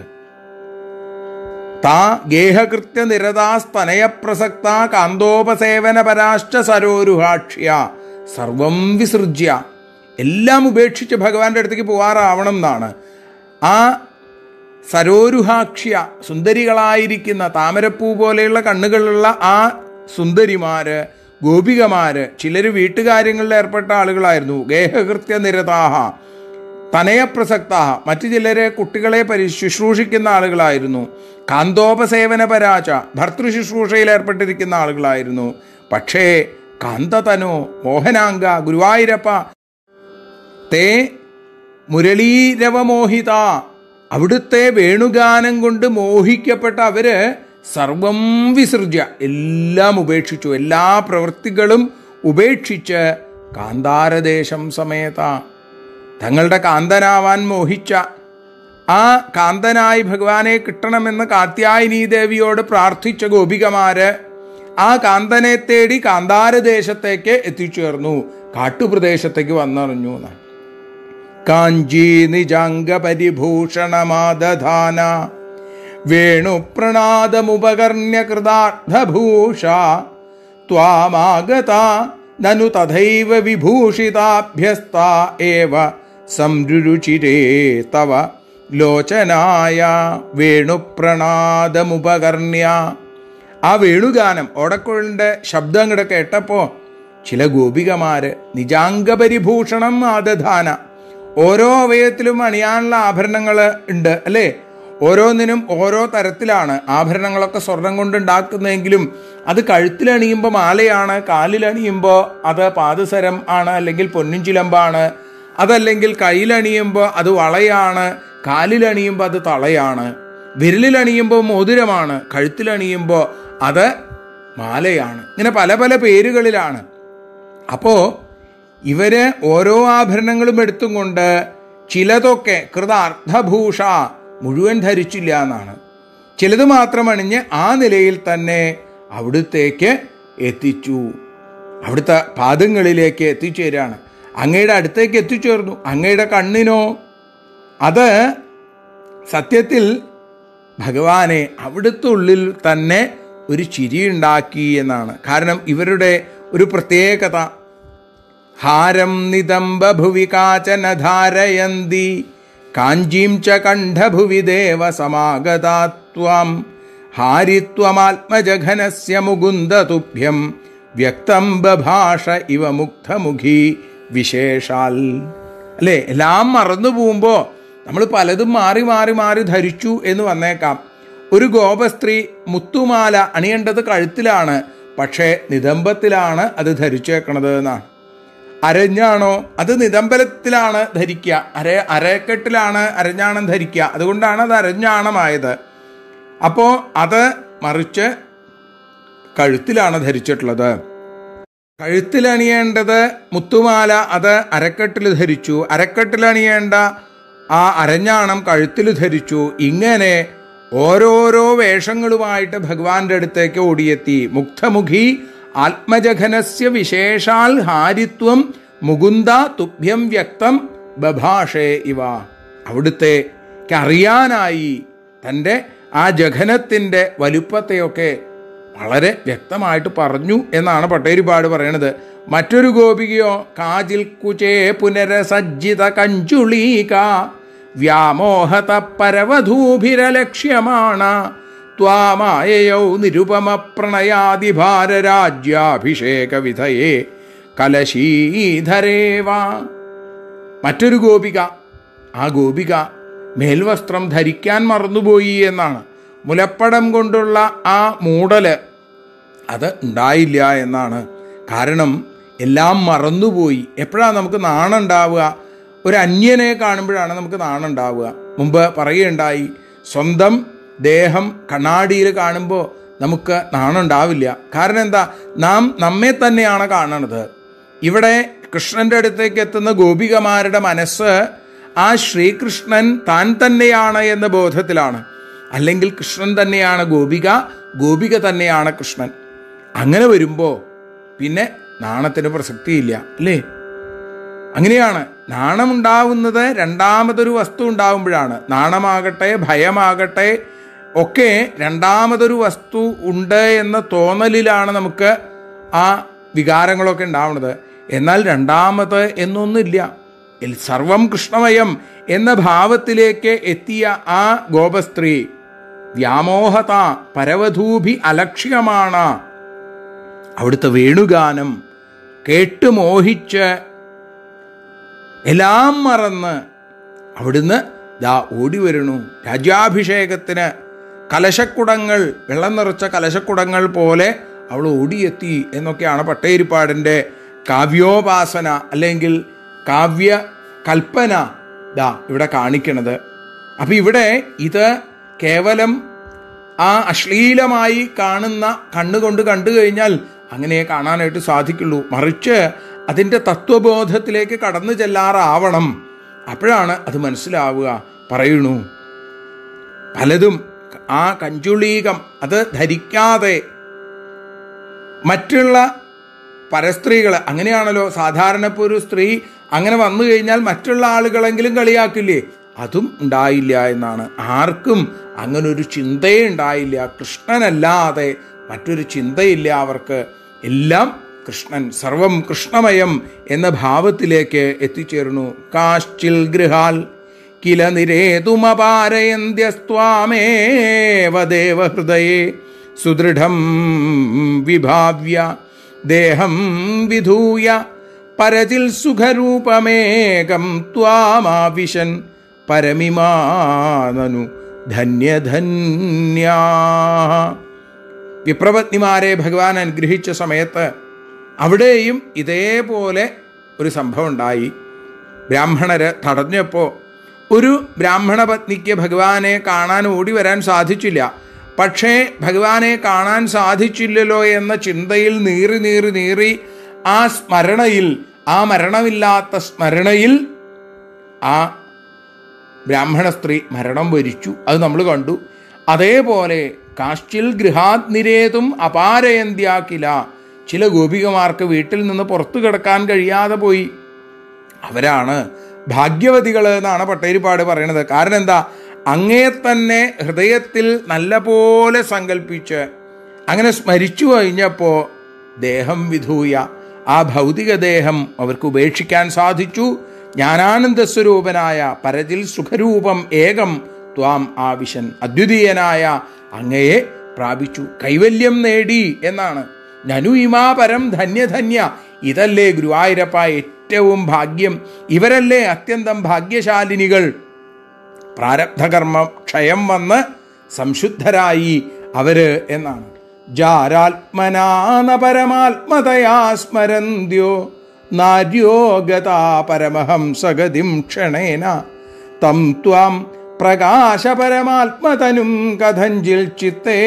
S1: താ ഗേഹകൃത്യ നിരതാസ്തനയപ്രസക്ത കാന്തോപസേവന പരാശ്ച സരോരുഹാക്ഷ്യ സർവം വിസൃജ്യ എല്ലാം ഉപേക്ഷിച്ച് ഭഗവാന്റെ അടുത്തേക്ക് പോകാറാവണം എന്നാണ് ആ സരോരുഹാക്ഷ്യ സുന്ദരികളായിരിക്കുന്ന താമരപ്പൂ പോലെയുള്ള കണ്ണുകളുള്ള ആ സുന്ദരിമാര് ഗോപികമാര് ചിലർ വീട്ടുകാര്യങ്ങളിൽ ഏർപ്പെട്ട ആളുകളായിരുന്നു ഗേഹകൃത്യ നിരതാഹ തനയപ്രസക്ത മറ്റു ചിലരെ കുട്ടികളെ പരി ശുശ്രൂഷിക്കുന്ന ആളുകളായിരുന്നു കാന്തോപസേവന പരാച ഭർത്തൃ ശുശ്രൂഷയിൽ ഏർപ്പെട്ടിരിക്കുന്ന ആളുകളായിരുന്നു പക്ഷേ കാന്തതനു മോഹനാംഗ ഗുരുവായൂരപ്പ തേ മുരളീരവമോഹിത അവിടുത്തെ വേണുഗാനം കൊണ്ട് മോഹിക്കപ്പെട്ട അവര് സർവം വിസൃജ്യ എല്ലാം ഉപേക്ഷിച്ചു എല്ലാ പ്രവൃത്തികളും ഉപേക്ഷിച്ച് കാന്താരദേശം സമേത തങ്ങളുടെ കാന്തനാവാൻ മോഹിച്ച ആ കാന്തനായി ഭഗവാനെ കിട്ടണമെന്ന് കാത്യായനീ ദേവിയോട് പ്രാർത്ഥിച്ച ഗോപികമാര് ആ കാന്തനെ തേടി കാന്താരദേശത്തേക്ക് എത്തിച്ചേർന്നു കാട്ടുപ്രദേശത്തേക്ക് വന്നറിഞ്ഞു എന്നാണ് കാഞ്ചീ നിജാംഗ പരിഭൂഷണമാദധാന വേണുപ്രണാദമുപകർണ്യ കൃതാർത്ഥഭൂഷ ത്വാമാഗത നനു തഥൈവ വിഭൂഷിതാഭ്യസ്ത ഏവ സംരുചിരേ തവ ലോചനായ വേണുപ്രണാദമുപകർണ്യ ആ വേണുഗാനം ഓടക്കുഴലിൻ്റെ ശബ്ദം അങ്ങോട്ട് കേട്ടപ്പോൾ ചില ഗോപികമാര് നിജാംഗപരിഭൂഷണം ആദധാന ഓരോ അവയത്തിലും അണിയാനുള്ള ആഭരണങ്ങൾ ഉണ്ട് അല്ലേ ഓരോന്നിനും ഓരോ തരത്തിലാണ് ആഭരണങ്ങളൊക്കെ സ്വർണം കൊണ്ട് ഉണ്ടാക്കുന്നതെങ്കിലും അത് കഴുത്തിലണിയുമ്പോൾ മാലയാണ് കാലിലണിയുമ്പോൾ അത് പാദസരം ആണ് അല്ലെങ്കിൽ പൊന്നും ചിലമ്പാണ് അതല്ലെങ്കിൽ കയ്യിലണിയുമ്പോൾ അത് വളയാണ് കാലിലണിയുമ്പോൾ അത് തളയാണ് വിരലിലണിയുമ്പോൾ മോതിരമാണ് കഴുത്തിലണിയുമ്പോൾ അത് മാലയാണ് ഇങ്ങനെ പല പല പേരുകളിലാണ് അപ്പോൾ ഇവര് ഓരോ ആഭരണങ്ങളും എടുത്തും കൊണ്ട് ചിലതൊക്കെ കൃതാർത്ഥഭൂഷ മുഴുവൻ ധരിച്ചില്ല എന്നാണ് ചിലത് മാത്രം അണിഞ്ഞ് ആ നിലയിൽ തന്നെ അവിടുത്തേക്ക് എത്തിച്ചു അവിടുത്തെ പാദങ്ങളിലേക്ക് എത്തിച്ചേരാണ് അങ്ങയുടെ അടുത്തേക്ക് എത്തിച്ചേർന്നു അങ്ങയുടെ കണ്ണിനോ അത് സത്യത്തിൽ ഭഗവാനെ അവിടുത്തെ ഉള്ളിൽ തന്നെ ഒരു ചിരിയുണ്ടാക്കി എന്നാണ് കാരണം ഇവരുടെ ഒരു പ്രത്യേകത ഹാരം നിതംബഭുവി കാചന ധാരയന്തി കാഞ്ചീം ച കണ്ഠഭുവി ദേവ സമാഗതാത്വം ഹാരിത്വമാത്മജഘനസ്യ മുകുന്ദതുഭ്യം വ്യക്തം ബഭാഷ ഇവ മുഗ്ധമുഖി വിശേഷാൽ അല്ലേ എല്ലാം മറന്നു പോകുമ്പോൾ നമ്മൾ പലതും മാറി മാറി മാറി ധരിച്ചു എന്ന് വന്നേക്കാം ഒരു ഗോപസ്ത്രീ മുത്തുമാല അണിയേണ്ടത് കഴുത്തിലാണ് പക്ഷേ നിതംബത്തിലാണ് അത് ധരിച്ചേക്കണത് എന്നാണ് അരഞ്ഞാണോ അത് നിതംബലത്തിലാണ് ധരിക്കുക അര അരക്കെട്ടിലാണ് അരഞ്ഞാണം ധരിക്കുക അതുകൊണ്ടാണ് അത് അരഞ്ഞാണമായത് അപ്പോൾ അത് മറിച്ച് കഴുത്തിലാണ് ധരിച്ചിട്ടുള്ളത് കഴുത്തിലണിയേണ്ടത് മുത്തുമാല അത് അരക്കെട്ടിൽ ധരിച്ചു അരക്കെട്ടിലണിയേണ്ട ആ അരഞ്ഞാണം കഴുത്തിൽ ധരിച്ചു ഇങ്ങനെ ഓരോരോ വേഷങ്ങളുമായിട്ട് ഭഗവാന്റെ അടുത്തേക്ക് ഓടിയെത്തി മുക്തമുഖി ആത്മജഘനസ്യ വിശേഷാൽ ഹാരിത്വം മുകുന്ദ തുഭ്യം വ്യക്തം ബഭാഷേ ഇവ അവിടുത്തെ അറിയാനായി തൻ്റെ ആ ജഘനത്തിൻ്റെ വലുപ്പത്തെയൊക്കെ വളരെ വ്യക്തമായിട്ട് പറഞ്ഞു എന്നാണ് പട്ടേരിപ്പാട് പറയണത് മറ്റൊരു ഗോപികയോ കാജിൽ കുചേ പുനരസജ്ജിത കഞ്ചുളീക വ്യാമോഹത പരവധൂഭിരലക്ഷ്യമാണ് ത്വാമായയൗ നിരുപമ പ്രണയാതിഭാരരാജ്യാഭിഷേക വിധയേ കലശീധരേവ മറ്റൊരു ഗോപിക ആ ഗോപിക മേൽവസ്ത്രം ധരിക്കാൻ മറന്നുപോയി എന്നാണ് മുലപ്പടം കൊണ്ടുള്ള ആ മൂടല് അത് ഉണ്ടായില്ല എന്നാണ് കാരണം എല്ലാം മറന്നുപോയി എപ്പോഴാണ് നമുക്ക് നാണം ഉണ്ടാവുക ഒരു അന്യനെ കാണുമ്പോഴാണ് നമുക്ക് നാണം ഉണ്ടാവുക മുമ്പ് പറയുകയുണ്ടായി സ്വന്തം ദേഹം കണ്ണാടിയിൽ കാണുമ്പോൾ നമുക്ക് നാണം ഉണ്ടാവില്ല കാരണം എന്താ നാം നമ്മെ തന്നെയാണ് കാണണത് ഇവിടെ കൃഷ്ണന്റെ അടുത്തേക്ക് എത്തുന്ന ഗോപികമാരുടെ മനസ്സ് ആ ശ്രീകൃഷ്ണൻ താൻ തന്നെയാണ് എന്ന ബോധത്തിലാണ് അല്ലെങ്കിൽ കൃഷ്ണൻ തന്നെയാണ് ഗോപിക ഗോപിക തന്നെയാണ് കൃഷ്ണൻ അങ്ങനെ വരുമ്പോൾ പിന്നെ നാണത്തിന് പ്രസക്തിയില്ല അല്ലേ അങ്ങനെയാണ് നാണമുണ്ടാവുന്നത് രണ്ടാമതൊരു വസ്തു ഉണ്ടാവുമ്പോഴാണ് നാണമാകട്ടെ ഭയമാകട്ടെ ഒക്കെ രണ്ടാമതൊരു വസ്തു ഉണ്ട് എന്ന തോന്നലിലാണ് നമുക്ക് ആ വികാരങ്ങളൊക്കെ ഉണ്ടാവുന്നത് എന്നാൽ രണ്ടാമത് എന്നൊന്നുമില്ല എൽ- സർവം കൃഷ്ണമയം എന്ന ഭാവത്തിലേക്ക് എത്തിയ ആ ഗോപസ്ത്രീ വ്യാമോഹത പരവധൂഭി അലക്ഷ്യമാണ് അവിടുത്തെ വേണുഗാനം കേട്ട് മോഹിച്ച് എല്ലാം മറന്ന് അവിടുന്ന് ദാ ഓടി വരണു രാജ്യാഭിഷേകത്തിന് കലശക്കുടങ്ങൾ വെള്ളം നിറച്ച കലശക്കുടങ്ങൾ പോലെ അവൾ ഓടിയെത്തി എന്നൊക്കെയാണ് പട്ടേരിപ്പാടിൻ്റെ കാവ്യോപാസന അല്ലെങ്കിൽ കാവ്യ കൽപ്പന ദാ ഇവിടെ കാണിക്കണത് അപ്പം ഇവിടെ ഇത് കേവലം ആ അശ്ലീലമായി കാണുന്ന കണ്ണുകൊണ്ട് കണ്ടു കഴിഞ്ഞാൽ അങ്ങനെ കാണാനായിട്ട് സാധിക്കുള്ളൂ മറിച്ച് അതിൻ്റെ തത്വബോധത്തിലേക്ക് കടന്നു ചെല്ലാറാവണം അപ്പോഴാണ് അത് മനസ്സിലാവുക പറയണു പലതും ആ കഞ്ചുളീകം അത് ധരിക്കാതെ മറ്റുള്ള പരസ്ത്രീകൾ അങ്ങനെയാണല്ലോ സാധാരണ ഇപ്പോൾ ഒരു സ്ത്രീ അങ്ങനെ വന്നു കഴിഞ്ഞാൽ മറ്റുള്ള ആളുകളെങ്കിലും കളിയാക്കില്ലേ അതും ഉണ്ടായില്ല എന്നാണ് ആർക്കും അങ്ങനെ ഒരു ചിന്തയേ ഉണ്ടായില്ല കൃഷ്ണനല്ലാതെ മറ്റൊരു ചിന്തയില്ല അവർക്ക് എല്ലാം കൃഷ്ണൻ സർവം കൃഷ്ണമയം എന്ന ഭാവത്തിലേക്ക് എത്തിച്ചേർന്നു കാശ്ചിൽ ഗൃഹാൽ കില നിരേതുമപാരയന്ത്യസ്ത്വാമേവ ദേവഹൃദയേ സുദൃഢം വിഭാവ്യ ദേഹം വിധൂയ പരതിൽ സുഖരൂപമേകം ത്വാമാവിശൻ പരമിമാനു ധന്യധന്യാ വിപ്രപത്നിമാരെ ഭഗവാൻ അനുഗ്രഹിച്ച സമയത്ത് അവിടെയും ഇതേപോലെ ഒരു സംഭവം ഉണ്ടായി ബ്രാഹ്മണര് തടഞ്ഞപ്പോൾ ഒരു ബ്രാഹ്മണ പത്നിക്ക് ഭഗവാനെ കാണാൻ ഓടി വരാൻ സാധിച്ചില്ല പക്ഷേ ഭഗവാനെ കാണാൻ സാധിച്ചില്ലല്ലോ എന്ന ചിന്തയിൽ നീറി നീറി നീറി ആ സ്മരണയിൽ ആ മരണമില്ലാത്ത സ്മരണയിൽ ആ ബ്രാഹ്മണ സ്ത്രീ മരണം വരിച്ചു അത് നമ്മൾ കണ്ടു അതേപോലെ കാശ്ചിൽ ഗൃഹാത് നിരേതും അപാരയന്ത്യാക്കില ചില ഗോപികമാർക്ക് വീട്ടിൽ നിന്ന് പുറത്തു കിടക്കാൻ കഴിയാതെ പോയി അവരാണ് ഭാഗ്യവതികൾ എന്നാണ് പട്ടേരിപ്പാട് പറയണത് കാരണം എന്താ അങ്ങേ തന്നെ ഹൃദയത്തിൽ നല്ല പോലെ സങ്കല്പിച്ച് അങ്ങനെ സ്മരിച്ചു കഴിഞ്ഞപ്പോൾ ദേഹം വിധൂയ ആ ഭൗതിക ദേഹം അവർക്ക് ഉപേക്ഷിക്കാൻ സാധിച്ചു ജ്ഞാനാനന്ദ സ്വരൂപനായ പരതിൽ സുഖരൂപം ഏകം ത്വാം ആവിശൻ അദ്വിതീയനായ അങ്ങയെ പ്രാപിച്ചു കൈവല്യം നേടി എന്നാണ് നനു ഇമാ പരം ധന്യധന്യ ഇതല്ലേ ഗുരുവായൂരപ്പ ഏറ്റവും ഭാഗ്യം ഇവരല്ലേ അത്യന്തം ഭാഗ്യശാലിനികൾ പ്രാരബ്ധകർമ്മ ക്ഷയം വന്ന് സംശുദ്ധരായി അവര് എന്നാണ് ജാരാത്മനാന പരമാത്മതയാ സ്മരന്ത്യോ നാര്യോഗതാ പരമഹംസഗതിം ക്ഷണേന തം ത്വാം പ്രകാശ പരമാത്മതനും കഥഞ്ചിൽ ചിത്തേ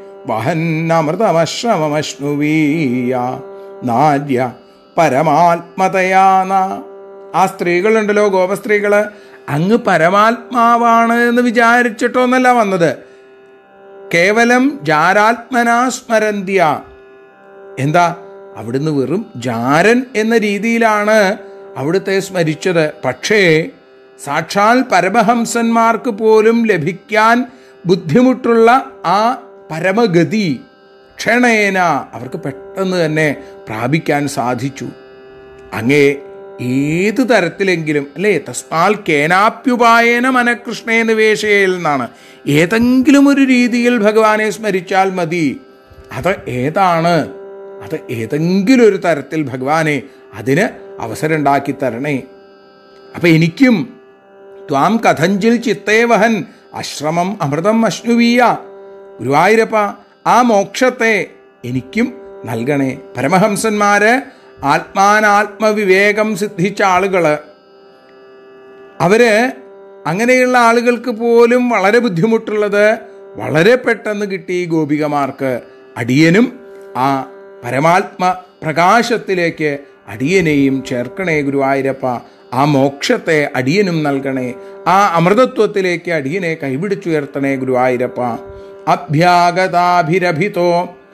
S1: വഹന്നമൃതമശ്രമമശ്നുവീയ നാര്യ പരമാത്മതയാന ആ സ്ത്രീകളുണ്ടല്ലോ ഗോപസ്ത്രീകള് അങ്ങ് പരമാത്മാവാണ് എന്ന് വിചാരിച്ചിട്ടൊന്നല്ല വന്നത് കേവലം ജാരാത്മനാ സ്മരന്ത്യ എന്താ അവിടുന്ന് വെറും ജാരൻ എന്ന രീതിയിലാണ് അവിടുത്തെ സ്മരിച്ചത് പക്ഷേ സാക്ഷാൽ പരമഹംസന്മാർക്ക് പോലും ലഭിക്കാൻ ബുദ്ധിമുട്ടുള്ള ആ പരമഗതി ക്ഷണേന അവർക്ക് പെട്ടെന്ന് തന്നെ പ്രാപിക്കാൻ സാധിച്ചു അങ്ങേ ഏത് തരത്തിലെങ്കിലും അല്ലേ തസ്മാൽ കേനാപ്യുപായേന മനകൃഷ്ണേ നിവേശയിൽ നിന്നാണ് ഏതെങ്കിലും ഒരു രീതിയിൽ ഭഗവാനെ സ്മരിച്ചാൽ മതി അത് ഏതാണ് അത് ഏതെങ്കിലും ഒരു തരത്തിൽ ഭഗവാനെ അതിന് അവസരം ഉണ്ടാക്കി തരണേ അപ്പം എനിക്കും ത്വാം കഥഞ്ചിൽ ചിത്തേവഹൻ അശ്രമം അമൃതം അശ്നുവീയ ഗുരുവായൂരപ്പ ആ മോക്ഷത്തെ എനിക്കും നൽകണേ പരമഹംസന്മാര് ആത്മാനാത്മവിവേകം സിദ്ധിച്ച ആളുകള് അവര് അങ്ങനെയുള്ള ആളുകൾക്ക് പോലും വളരെ ബുദ്ധിമുട്ടുള്ളത് വളരെ പെട്ടെന്ന് കിട്ടി ഈ ഗോപികമാർക്ക് അടിയനും ആ പരമാത്മ പ്രകാശത്തിലേക്ക് അടിയനെയും ചേർക്കണേ ഗുരുവായൂരപ്പ ആ മോക്ഷത്തെ അടിയനും നൽകണേ ആ അമൃതത്വത്തിലേക്ക് അടിയനെ കൈപിടിച്ചുയർത്തണേ ഗുരുവായൂരപ്പ അഭ്യാഗതാഭിരഭിതോ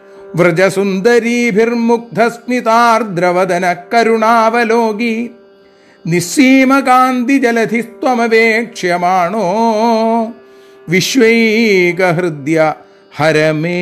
S1: വ്രജസുന്ദരീഭിർമുഗ്ധസ്മിതാർദ്രവദന കരുണാവലോകി നിസ്സീമകാന്തിജലധിസ്ത്വമവേക്ഷ്യമാണോ വിശ്വൈകഹൃദ്യ ഹരമേ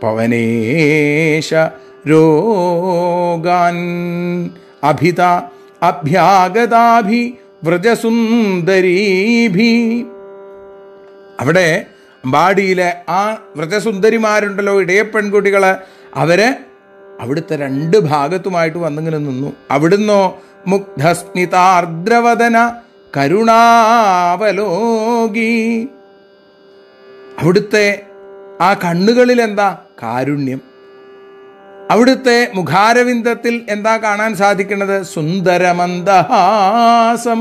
S1: പവനേശ രോഗാൻ അഭിത അഭ്യാഗതാഭി വ്രജസുന്ദരീഭി അവിടെ അമ്പാടിയിലെ ആ വ്രജസുന്ദരിമാരുണ്ടല്ലോ ഇടയ പെൺകുട്ടികൾ അവര് അവിടുത്തെ രണ്ട് ഭാഗത്തുമായിട്ട് വന്നിങ്ങനെ നിന്നു അവിടുന്നോ മുഗ്ധസ്മിതാർദ്രവദന കരുണാവലോകി അവിടുത്തെ ആ കണ്ണുകളിൽ എന്താ കാരുണ്യം അവിടുത്തെ മുഖാരവിന്ദത്തിൽ എന്താ കാണാൻ സാധിക്കുന്നത് സുന്ദരമന്ദഹാസം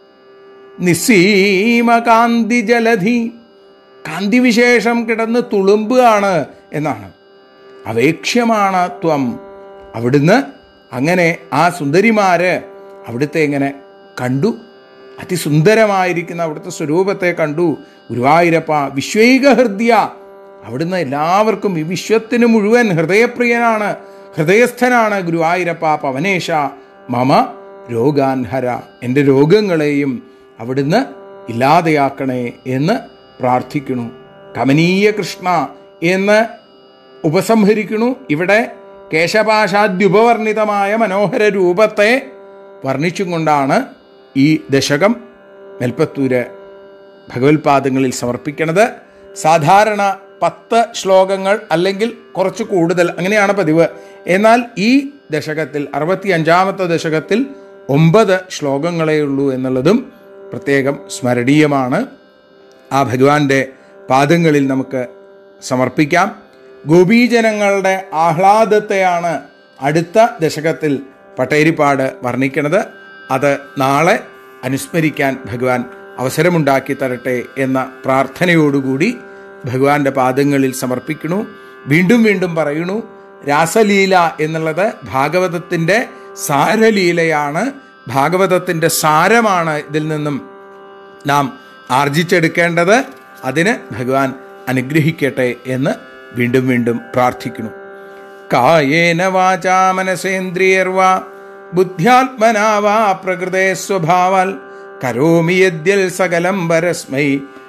S1: നിസ്സീമ കാന്തി ജലധി കാന്തിവിശേഷം കിടന്ന് തുളുമ്പുകയാണ് എന്നാണ് അവേക്ഷ്യമാണ് ത്വം അവിടുന്ന് അങ്ങനെ ആ സുന്ദരിമാര് അവിടുത്തെ ഇങ്ങനെ കണ്ടു അതിസുന്ദരമായിരിക്കുന്ന അവിടുത്തെ സ്വരൂപത്തെ കണ്ടു ഗുരുവായൂരപ്പ വിശ്വൈക ഹൃദയ അവിടുന്ന് എല്ലാവർക്കും ഈ വിശ്വത്തിന് മുഴുവൻ ഹൃദയപ്രിയനാണ് ഹൃദയസ്ഥനാണ് ഗുരുവായൂരപ്പ പവനേശ മമ രോഗാൻഹര എൻ്റെ രോഗങ്ങളെയും അവിടുന്ന് ഇല്ലാതെയാക്കണേ എന്ന് പ്രാർത്ഥിക്കണു കമനീയ കൃഷ്ണ എന്ന് ഉപസംഹരിക്കണു ഇവിടെ കേശപാശാദ്യുപവർണിതമായ മനോഹര രൂപത്തെ വർണ്ണിച്ചും കൊണ്ടാണ് ഈ ദശകം മെൽപ്പത്തൂര് ഭഗവത്പാദങ്ങളിൽ സമർപ്പിക്കുന്നത് സാധാരണ പത്ത് ശ്ലോകങ്ങൾ അല്ലെങ്കിൽ കുറച്ച് കൂടുതൽ അങ്ങനെയാണ് പതിവ് എന്നാൽ ഈ ദശകത്തിൽ അറുപത്തി അഞ്ചാമത്തെ ദശകത്തിൽ ഒമ്പത് ശ്ലോകങ്ങളേ ഉള്ളൂ എന്നുള്ളതും പ്രത്യേകം സ്മരണീയമാണ് ആ ഭഗവാന്റെ പാദങ്ങളിൽ നമുക്ക് സമർപ്പിക്കാം ഗോപീജനങ്ങളുടെ ആഹ്ലാദത്തെയാണ് അടുത്ത ദശകത്തിൽ പട്ടേരിപ്പാട് വർണ്ണിക്കുന്നത് അത് നാളെ അനുസ്മരിക്കാൻ ഭഗവാൻ അവസരമുണ്ടാക്കി തരട്ടെ എന്ന പ്രാർത്ഥനയോടുകൂടി ഭഗവാന്റെ പാദങ്ങളിൽ സമർപ്പിക്കണു വീണ്ടും വീണ്ടും പറയണു രാസലീല എന്നുള്ളത് ഭാഗവതത്തിൻ്റെ സാരലീലയാണ് ഭാഗവതത്തിൻ്റെ സാരമാണ് ഇതിൽ നിന്നും നാം ആർജിച്ചെടുക്കേണ്ടത് അതിന് ഭഗവാൻ അനുഗ്രഹിക്കട്ടെ എന്ന് വീണ്ടും വീണ്ടും പ്രാർത്ഥിക്കുന്നു കായേന വാചാ മനസേന്ദ്രിയർവാ ബുദ്ധ്യാത്മനാ വാ പ്രകൃതേ സ്വഭാവാൽ കരോമി യദ്യൽ സകലം പരസ്മൈ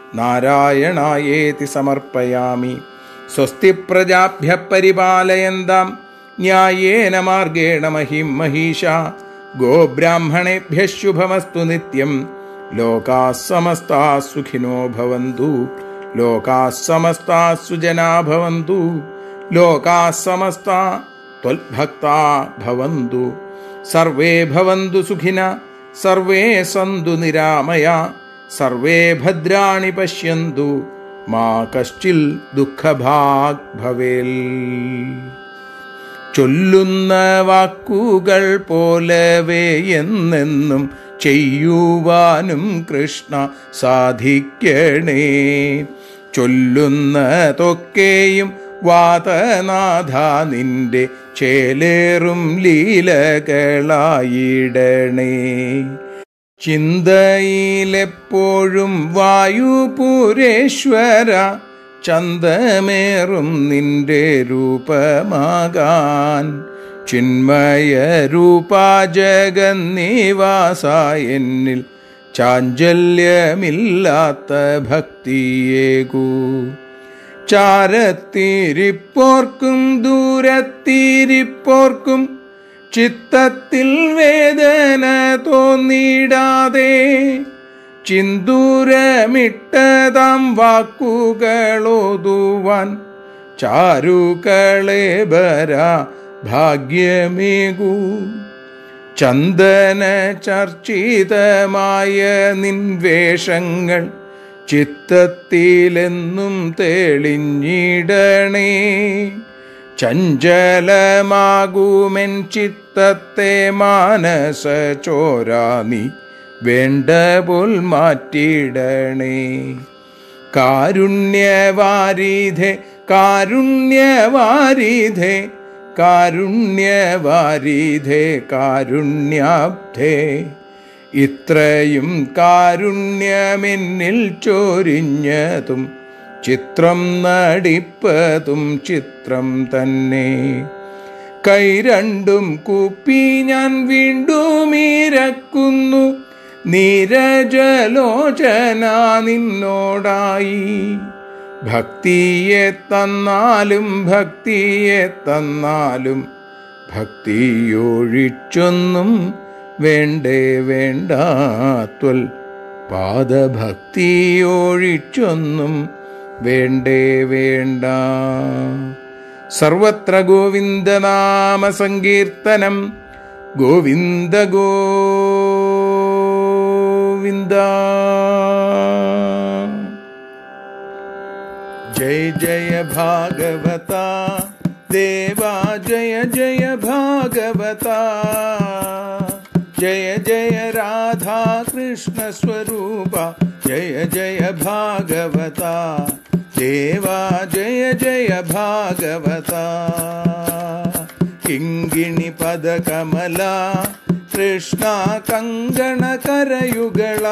S1: നാരായണായേതി സമർപ്പയാമി സ്വസ്തി പ്രജാഭ്യ പരിപാലയന്താം ന്യായേന മാർഗേണ മഹിം മഹീഷ ഗോബ്രാഹ്മണേഭ്യ ശുഭമസ്തു നിത്യം ലോകാ സമസ്താ സുഖിനോ ഭവന്തു ലോകാ സമസ്താ സുജനാ ഭവന്തു ലോകാ സമസ്താ ത്വൽഭക്താ ഭവന്തു സർവേ ഭവന്തു സുഖിന സർവേ സന്തു നിരാമയ സർവേ ഭദ്രാണി പശ്യന്തു മാ കശ്ചിൽ ദുഃഖഭാഗ് ഭവേൽ ചൊല്ലുന്ന വാക്കുകൾ പോലവേ എന്നെന്നും ചെയ്യുവാനും കൃഷ്ണ സാധിക്കണേ ചൊല്ലുന്നതൊക്കെയും വാതനാഥ നിന്റെ ചേലേറും ലീലകളായിടണേ ചിന്തയിലെപ്പോഴും വായുപുരേശ്വര ചന്തമേറും നിന്റെ രൂപമാകാൻ ചിന്മയ രൂപാ ജഗന്നിവാസ എന്നിൽ ചാഞ്ചല്യമില്ലാത്ത ഭക്തിയേകൂ ചാരത്തിരിപ്പോർക്കും ദൂരത്തിരിപ്പോർക്കും ചിത്തത്തിൽ വേദന തോന്നിടാതെ ചിന്തൂരമിട്ടതാം വാക്കുകളോതുവാൻ ചാരുകളേബര ഭാഗ്യമേകൂ ചന്ദന ചർച്ചിതമായ നിൻവേഷങ്ങൾ ചിത്തത്തിലെന്നും തെളിഞ്ഞിടണേ ചഞ്ചലമാകുമെൻ ചിത്തത്തെ മാനസ ചോരാ നീ വേണ്ട പോൽ മാറ്റിയിടണേ കാരുണ്യവാരിധേ കാരുണ്യവാരിധേ കാരുണ്യവാരിധേ കാരുണ്യാബ്ധേ ഇത്രയും കാരുണ്യമെന്നിൽ ചോരിഞ്ഞതും ചിത്രം നടിപ്പതും ചിത്രം തന്നെ കൈ രണ്ടും കൂപ്പി ഞാൻ വീണ്ടും ഇരക്കുന്നു നീരജലോചന നിന്നോടായി ഭക്തിയെ തന്നാലും ഭക്തിയെ തന്നാലും ഭക്തിയൊഴിച്ചൊന്നും വേണ്ടേ വേണ്ടാത്വൽ പാദഭക്തിയൊഴിച്ചൊന്നും വേണ്ടേ വേണ്ട സർവത്ര ഗോവിന്ദനാമ സങ്കീർത്തനം ഗോവിന്ദ ഗോവിന്ദ ജയ ജയ ഭാഗവത ദേവാ ജയ ജയ ഭാഗവത ജയ ജയ രാധാ കൃഷ്ണ സ്വരൂപ ജയ ജയ ഭാഗവത ദേവാ ജയ ജയ ഭാഗവത കിങ്കിണി പദകമല കൃഷ്ണ കങ്കണ കരയുകള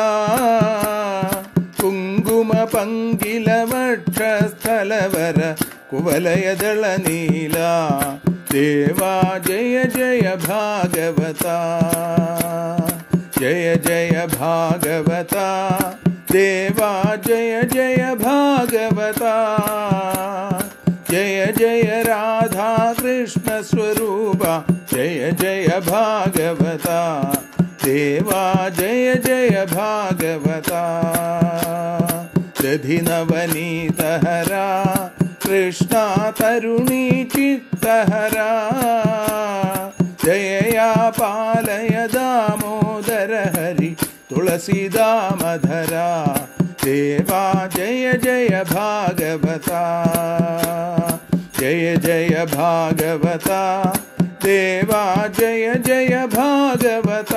S1: കുങ്കുമ പങ്കില വക്ഷസ്ഥലവര കുവലയദള നീല ദേവാ ജയ ജയ ഭാഗവത ജയ ജയ ഭാഗവത ദേവാ ജയ ജയ ഭാഗവത ജയ ജയ രാധാ കൃഷ്ണ സ്വരൂപ ജയ ജയ ഭാഗവത ദേവാ ജയ ജയ ഭാഗവത ദധിനവനീതഹര കൃഷ്ണ തരുണീ ചിത്തഹര ജയയാ പാലയ ദാമോദര ഹരി തുളസീദാമധര ദേവാ ജയ ജയ ഭാഗവത ജയ ജയ ഭാഗവത ദേവാ ജയ ജയ ഭാഗവത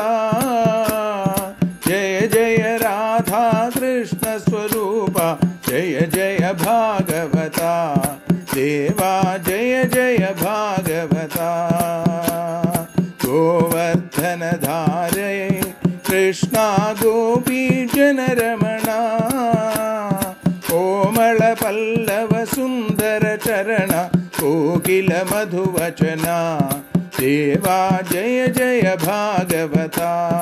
S1: ജയ ജയ രാധാ കൃഷ്ണ സ്വരൂപ ജയ ജയ ഭാഗവത ദേവാ ജയ ജയ ഭാഗവത ഗോവർദ്ധനധാരേ കൃഷ്ണ ഗോപീ ജനരമണ കോമള പല്ലവ സുന്ദര ചരണ കോകില മധുവചന ദേവാ ജയ ജയ ഭാഗവത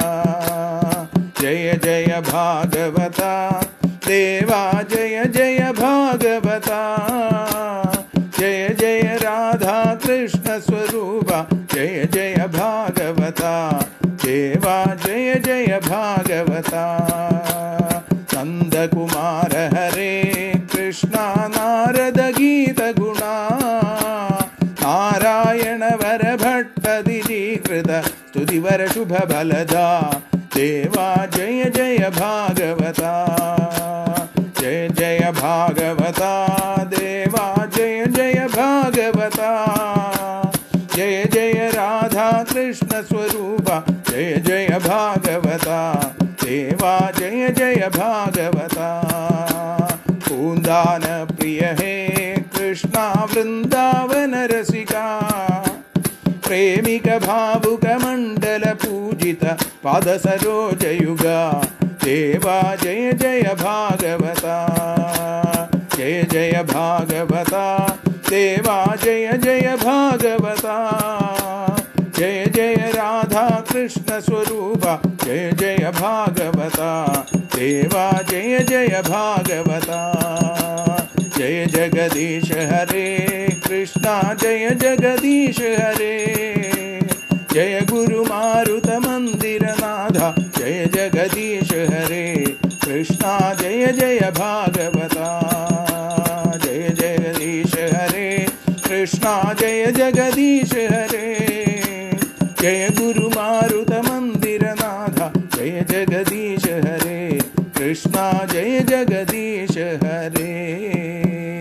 S1: ജയ ജയ ഭാഗവത ദേവാ ജയ ജയ ഭാഗവത ജയ ജയ രാധാ കൃഷ്ണ സ്വരൂപ ജയ ജയ ഭാഗവത ദേവാ ജയ ജയ ഭാഗവത നന്ദകുമാര ഹരേ കൃഷ്ണ നാരദ ഗീത ഗുണ നാരായണ വര ഭട്ടതിരീകൃത സ്തുതിവര ശുഭ ഫലദ ദേവാ ജയ ജയ ഭാഗവത ജയ ജയ ഭാഗവത ദേവാ ജയ ജയ ഭാഗവത ജയ ജയ രാധാ കൃഷ്ണ സ്വരൂപ ജയ ജയ ഭാഗവത ദേവാ ജയ ജയ ഭാഗവത പൂന്താന പ്രിയ ഹേ കൃഷ്ണ വൃന്ദാവന രസിക പ്രേമിക ഭാവുക മണ്ഡല പൂജിത പാദ സരോജയുഗ ദേവാ ജയ ജയ ഭാഗവത ജയ ജയ ഭാഗവത ദേവാ ജയ ജയ ഭാഗവത ജയ ജയ രാധാ കൃഷ്ണ സ്വരൂപ ജയ ജയ ഭാഗവത ദേവാ ജയ ജയ ഭാഗവത ജയ ജഗദീശ ഹരേ കൃഷ്ണ ജയ ജഗദീശ ഹരേ ജയ ഗുരുമാരുത മന്ദിരനാഥ ജയ ജഗദീശ ഹരേ കൃഷ്ണ ജയ ജയ ഭാഗവത ജയ ജഗദീശ ഹരേ കൃഷ്ണ ജയ ജഗദീശ ഹരേ ജയ ഗുരുമാരുത മന്ദിരനാഥ ജയ ജഗദീശ ഹരേ കൃഷ്ണ ജയ ജഗദീശ ഹരേ